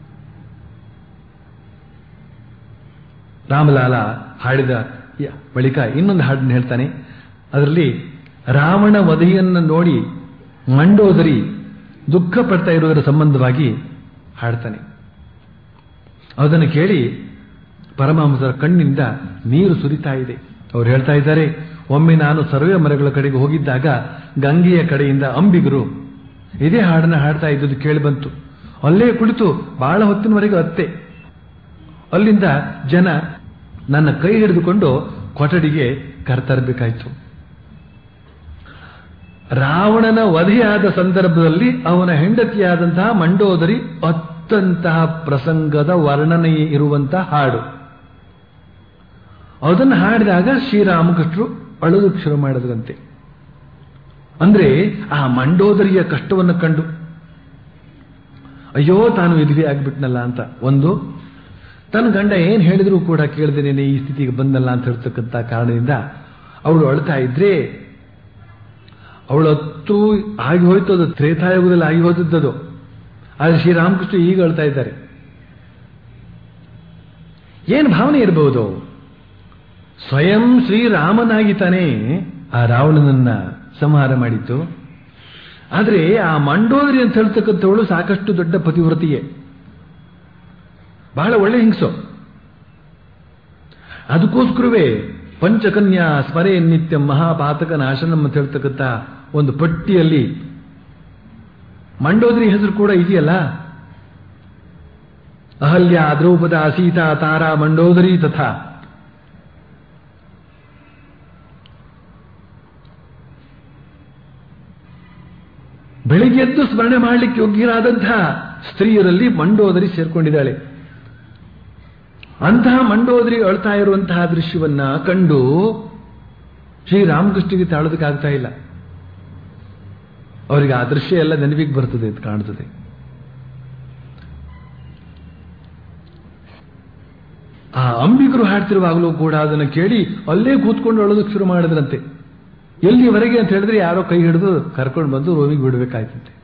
ರಾಮಲಾಲ ಹಾಡಿದ ಯ- ಬಳಿಕ ಇನ್ನೊಂದು ಹಾಡನ್ನು ಹೇಳ್ತಾನೆ ಅದರಲ್ಲಿ ರಾವಣ ವಧೆಯನ್ನು ನೋಡಿ ಮಂಡೋದರಿ ದುಃಖ ಪಡ್ತಾ ಇರುವುದರ ಸಂಬಂಧವಾಗಿ ಹಾಡ್ತಾನೆ ಅದನ್ನು ಕೇಳಿ ಪರಮಹಂಸರ ಕಣ್ಣಿಂದ ನೀರು ಸುರಿತಾ ಇದೆ ಅವ್ರು ಹೇಳ್ತಾ ಇದ್ದಾರೆ ಒಮ್ಮೆ ನಾನು ಸರ್ವೆ ಮರಗಳ ಕಡೆಗೆ ಹೋಗಿದ್ದಾಗ ಗಂಗೆಯ ಕಡೆಯಿಂದ ಅಂಬಿಗರು ಇದೇ ಹಾಡನ್ನ ಹಾಡ್ತಾ ಇದ್ದದ್ದು ಕೇಳಿ ಬಂತು ಅಲ್ಲೇ ಕುಳಿತು ಬಹಳ ಹೊತ್ತಿನವರೆಗೆ ಅತ್ತೆ ಅಲ್ಲಿಂದ ಜನ ನನ್ನ ಕೈ ಹಿಡಿದುಕೊಂಡು ಕೊಠಡಿಗೆ ಕರ್ತರಬೇಕಾಯ್ತು ರಾವಣನ ವಧೆಯಾದ ಸಂದರ್ಭದಲ್ಲಿ ಅವನ ಹೆಂಡತಿಯಾದಂತಹ ಮಂಡೋದರಿ ಅತ್ತಂತಹ ಪ್ರಸಂಗದ ವರ್ಣನೆ ಇರುವಂತಹ ಹಾಡು ಅದನ್ನು ಹಾಡಿದಾಗ ಶ್ರೀರಾಮಕೃಷ್ಣರು ಅಳೋದಕ್ಕೆ ಶುರು ಮಾಡಿದ್ರಂತೆ ಅಂದ್ರೆ ಆ ಮಂಡೋದರಿಯ ಕಷ್ಟವನ್ನು ಕಂಡು ಅಯ್ಯೋ ತಾನು ವಿಧವೆ ಆಗ್ಬಿಟ್ನಲ್ಲ ಅಂತ ಒಂದು ತನ್ನ ಗಂಡ ಏನ್ ಹೇಳಿದ್ರು ಕೂಡ ಕೇಳದೇನೆ ಈ ಸ್ಥಿತಿಗೆ ಬಂದಲ್ಲ ಅಂತ ಹೇಳ್ತಕ್ಕಂಥ ಕಾರಣದಿಂದ ಅವಳು ಅಳ್ತಾ ಇದ್ರೆ ಅವಳು ಹತ್ತು ಆಗಿ ಹೋಯ್ತು ಅದು ತ್ರೇತಾಯುಗದಲ್ಲಿ ಆಗಿ ಹೋದದ್ದು ಆದರೆ ಶ್ರೀರಾಮಕೃಷ್ಣ ಈಗ ಅಳ್ತಾ ಇದ್ದಾರೆ ಏನು ಭಾವನೆ ಇರಬಹುದು ಸ್ವಯಂ ಶ್ರೀರಾಮನಾಗಿ ತಾನೇ ಆ ರಾವಣನನ್ನ ಸಂಹಾರ ಮಾಡಿತ್ತು ಆದರೆ ಆ ಮಂಡೋದರಿ ಅಂತ ಹೇಳ್ತಕ್ಕಂಥವಳು ಸಾಕಷ್ಟು ದೊಡ್ಡ ಪತಿವ್ರತಿಯೇ ಬಹಳ ಒಳ್ಳೆ ಹಿಂಸು ಅದಕ್ಕೋಸ್ಕರವೇ ಪಂಚಕನ್ಯಾ ಸ್ಮರೆ ನಿತ್ಯ ಮಹಾಪಾತಕ ನಾಶನಂ ಅಂತ ಹೇಳ್ತಕ್ಕಂಥ ಒಂದು ಪಟ್ಟಿಯಲ್ಲಿ ಮಂಡೋದರಿ ಹೆಸರು ಕೂಡ ಇದೆಯಲ್ಲ ಅಹಲ್ಯ ದ್ರೌಪದ ಸೀತಾ ತಾರಾ ಮಂಡೋದರಿ ತಥಾ ಬೆಳಿಗ್ಗೆದ್ದು ಸ್ಮರಣೆ ಮಾಡಲಿಕ್ಕೆ ಯೋಗ್ಯರಾದಂತಹ ಸ್ತ್ರೀಯರಲ್ಲಿ ಮಂಡೋದರಿ ಸೇರ್ಕೊಂಡಿದ್ದಾಳೆ ಅಂತಹ ಮಂಡೋದರಿ ಅಳ್ತಾ ಇರುವಂತಹ ದೃಶ್ಯವನ್ನ ಕಂಡು ಶ್ರೀರಾಮಕೃಷ್ಣಗೆ ತಾಳೋದಕ್ಕಾಗ್ತಾ ಇಲ್ಲ ಅವರಿಗೆ ಆ ದೃಶ್ಯ ಎಲ್ಲ ನೆನಪಿಗೆ ಬರ್ತದೆ ಅಂತ ಕಾಣ್ತದೆ ಆ ಅಂಬಿಗರು ಹಾಡ್ತಿರುವಾಗಲೂ ಕೂಡ ಅದನ್ನು ಕೇಳಿ ಅಲ್ಲೇ ಕೂತ್ಕೊಂಡು ಅಳೋದಕ್ಕೆ ಶುರು ಮಾಡಿದ್ರಂತೆ ಎಲ್ಲಿವರೆಗೆ ಅಂತ ಹೇಳಿದ್ರೆ ಯಾರೋ ಕೈ ಹಿಡಿದು ಕರ್ಕೊಂಡು ಬಂದು ರೋವಿಗೆ ಬಿಡಬೇಕಾಯ್ತಂತೆ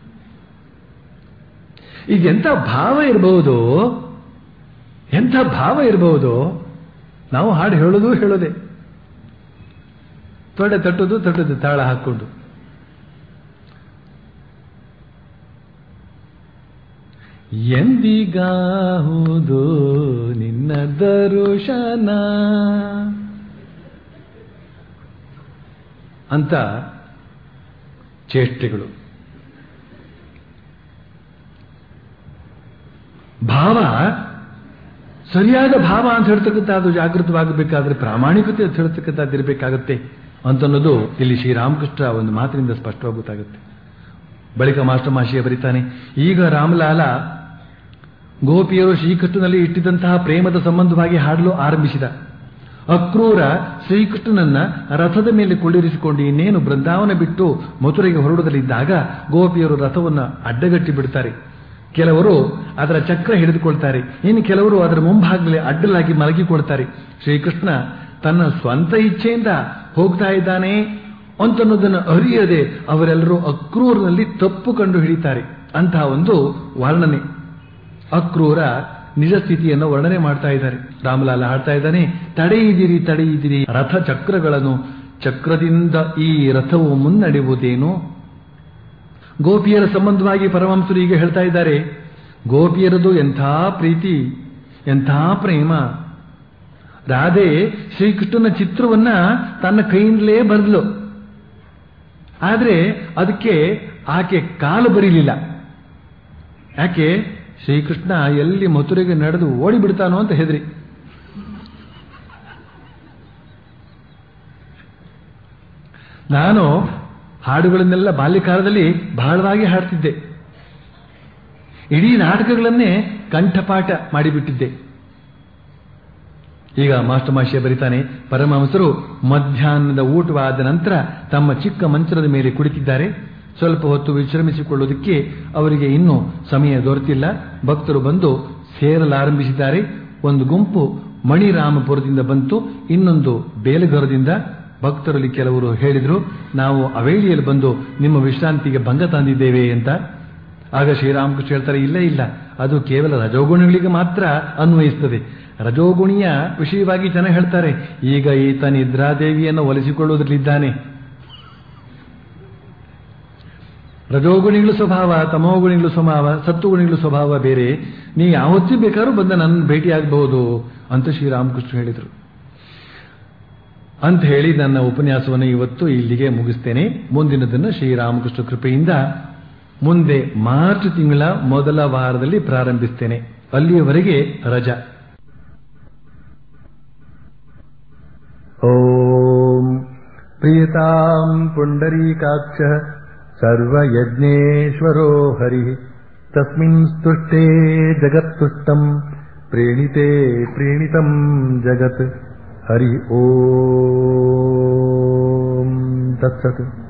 ಈಗ ಎಂಥ ಭಾವ ಇರಬಹುದು ಎಂಥ ಭಾವ ಇರಬಹುದು ನಾವು ಹಾಡು ಹೇಳೋದು ಹೇಳೋದೆ ತೊಡೆ ತಟ್ಟೋದು ತಟ್ಟೋದು ತಾಳ ಹಾಕೊಂಡು ಎಂದಿಗಾಹುದು ನಿನ್ನ ದರುಶನ ಅಂತ ಚೇಷ್ಟೆಗಳು ಭಾವ ಸರಿಯಾದ ಭಾವ ಅಂತ ಹೇಳ್ತಕ್ಕಂಥ ಅದು ಜಾಗೃತವಾಗಬೇಕಾದ್ರೆ ಪ್ರಾಮಾಣಿಕತೆ ಅಂತ ಹೇಳ್ತಕ್ಕಂಥದ್ದು ಇರಬೇಕಾಗತ್ತೆ ಅಂತನ್ನೋದು ಇಲ್ಲಿ ಶ್ರೀರಾಮಕೃಷ್ಣ ಒಂದು ಮಾತಿನಿಂದ ಸ್ಪಷ್ಟವಾಗಿ ಗೊತ್ತಾಗುತ್ತೆ ಬಳಿಕ ಮಾಸ್ಟರ್ ಮಾಶಿಯ ಬರೀತಾನೆ ಈಗ ರಾಮಲಾಲ ಗೋಪಿಯರು ಶ್ರೀಕೃಷ್ಣನಲ್ಲಿ ಇಟ್ಟಿದ್ದಂತಹ ಪ್ರೇಮದ ಸಂಬಂಧವಾಗಿ ಹಾಡಲು ಆರಂಭಿಸಿದ ಅಕ್ರೂರ ಶ್ರೀಕೃಷ್ಣನನ್ನ ರಥದ ಮೇಲೆ ಕುಳ್ಳಿರಿಸಿಕೊಂಡು ಇನ್ನೇನು ಬೃಂದಾವನ ಬಿಟ್ಟು ಮಥುರೆಗೆ ಹೊರಡುತ್ತಲಿದ್ದಾಗ ಗೋಪಿಯರು ರಥವನ್ನು ಅಡ್ಡಗಟ್ಟಿ ಬಿಡುತ್ತಾರೆ ಕೆಲವರು ಅದರ ಚಕ್ರ ಹಿಡಿದುಕೊಳ್ತಾರೆ ಇನ್ನು ಕೆಲವರು ಅದರ ಮುಂಭಾಗದಲ್ಲಿ ಅಡ್ಡಲಾಗಿ ಮಲಗಿಕೊಳ್ತಾರೆ ಶ್ರೀಕೃಷ್ಣ ತನ್ನ ಸ್ವಂತ ಇಚ್ಛೆಯಿಂದ ಹೋಗ್ತಾ ಇದ್ದಾನೆ ಅಂತನ್ನೋದನ್ನು ಅರಿಯದೆ ಅವರೆಲ್ಲರೂ ಅಕ್ರೂರ್ನಲ್ಲಿ ತಪ್ಪು ಕಂಡು ಹಿಡಿತಾರೆ ಅಂತಹ ಒಂದು ವರ್ಣನೆ ಅಕ್ರೂರ ನಿಜ ಸ್ಥಿತಿಯನ್ನು ವರ್ಣನೆ ಮಾಡ್ತಾ ಇದ್ದಾರೆ ರಾಮಲಾಲ ಹಾಡ್ತಾ ಇದ್ದಾನೆ ತಡೆಯಿದಿರಿ ತಡೆಯಿದಿರಿ ರಥ ಚಕ್ರಗಳನ್ನು ಚಕ್ರದಿಂದ ಈ ರಥವು ಮುನ್ನಡೆಯುವುದೇನು ಗೋಪಿಯರ ಸಂಬಂಧವಾಗಿ ಪರಮಹಂಸರು ಈಗ ಹೇಳ್ತಾ ಇದ್ದಾರೆ ಗೋಪಿಯರದು ಎಂಥ ಪ್ರೀತಿ ಎಂಥ ಪ್ರೇಮ ರಾಧೆ ಶ್ರೀಕೃಷ್ಣನ ಚಿತ್ರವನ್ನ ತನ್ನ ಕೈಯಿಂದಲೇ ಬರೆದ್ಲು ಆದ್ರೆ ಅದಕ್ಕೆ ಆಕೆ ಕಾಲು ಬರೀಲಿಲ್ಲ ಯಾಕೆ ಶ್ರೀಕೃಷ್ಣ ಎಲ್ಲಿ ಮಥುರೆಗೆ ನಡೆದು ಓಡಿಬಿಡ್ತಾನೋ ಅಂತ ಹೆದರಿ ನಾನು ಹಾಡುಗಳನ್ನೆಲ್ಲ ಬಾಲ್ಯಕಾಲದಲ್ಲಿ ಬಹಳವಾಗಿ ಹಾಡ್ತಿದ್ದೆ ಇಡೀ ನಾಟಕಗಳನ್ನೇ ಕಂಠಪಾಠ ಮಾಡಿಬಿಟ್ಟಿದ್ದೆ ಈಗ ಮಾಸ್ಟರ್ ಮಾಷಿಯ ಬರಿತಾನೆ ಪರಮಹಂಸರು ಮಧ್ಯಾಹ್ನದ ಊಟವಾದ ನಂತರ ತಮ್ಮ ಚಿಕ್ಕ ಮಂಚರದ ಮೇಲೆ ಕುಳಿತಿದ್ದಾರೆ ಸ್ವಲ್ಪ ಹೊತ್ತು ವಿಶ್ರಮಿಸಿಕೊಳ್ಳುವುದಕ್ಕೆ ಅವರಿಗೆ ಇನ್ನೂ ಸಮಯ ದೊರೆತಿಲ್ಲ ಭಕ್ತರು ಬಂದು ಸೇರಲಾರಂಭಿಸಿದ್ದಾರೆ ಒಂದು ಗುಂಪು ಮಣಿರಾಮಪುರದಿಂದ ಬಂತು ಇನ್ನೊಂದು ಬೇಲಘರದಿಂದ ಭಕ್ತರಲ್ಲಿ ಕೆಲವರು ಹೇಳಿದರು ನಾವು ಅವೇಳಿಯಲ್ಲಿ ಬಂದು ನಿಮ್ಮ ವಿಶ್ರಾಂತಿಗೆ ಭಂಗ ತಂದಿದ್ದೇವೆ ಅಂತ ಆಗ ಶ್ರೀರಾಮಕೃಷ್ಣ ಹೇಳ್ತಾರೆ ಇಲ್ಲ ಇಲ್ಲ ಅದು ಕೇವಲ ರಜೋಗುಣಿಗಳಿಗೆ ಮಾತ್ರ ಅನ್ವಯಿಸ್ತದೆ ರಜೋಗುಣಿಯ ವಿಷಯವಾಗಿ ಜನ ಹೇಳ್ತಾರೆ ಈಗ ಈತ ನಿದ್ರಾದೇವಿಯನ್ನು ಒಲಿಸಿಕೊಳ್ಳುವುದರಲ್ಲಿದ್ದಾನೆ ರಜೋಗುಣಿಗಳ ಸ್ವಭಾವ ತಮೋಗುಣಿಗಳ ಸ್ವಭಾವ ಸತ್ತುಗುಣಿಗಳ ಸ್ವಭಾವ ಬೇರೆ ನೀ ಯಾವತ್ತೂ ಬೇಕಾದ್ರೂ ಬಂದ ನನ್ನ ಭೇಟಿಯಾಗಬಹುದು ಅಂತ ಶ್ರೀರಾಮಕೃಷ್ಣ ಹೇಳಿದರು ಅಂತ ಹೇಳಿ ನನ್ನ ಉಪನ್ಯಾಸವನ್ನು ಇವತ್ತು ಇಲ್ಲಿಗೆ ಮುಗಿಸ್ತೇನೆ ಮುಂದಿನದನ್ನು ಶ್ರೀರಾಮಕೃಷ್ಣ ಕೃಪೆಯಿಂದ ಮುಂದೆ ಮಾರ್ಚ್ ತಿಂಗಳ ಮೊದಲ ವಾರದಲ್ಲಿ ಪ್ರಾರಂಭಿಸ್ತೇನೆ ಅಲ್ಲಿಯವರೆಗೆ ರಜಾ ಓಂ ಪ್ರಿಯತಾಂ ಪುಂಡರೀಕಾಕ್ಷ ಸರ್ವಯಜ್ಞೇಶ್ವರೋ ಹರಿ ತಸ್ಮಿನ್ ಸ್ತುಷ್ಟೇ ಜಗತ್ತುಷ್ಟಂ ಪ್ರೇಣಿತೆ ಪ್ರೇಣಿತಂ ಜಗತ್ ಹರಿ ಓಂ ತತ್ಸತ್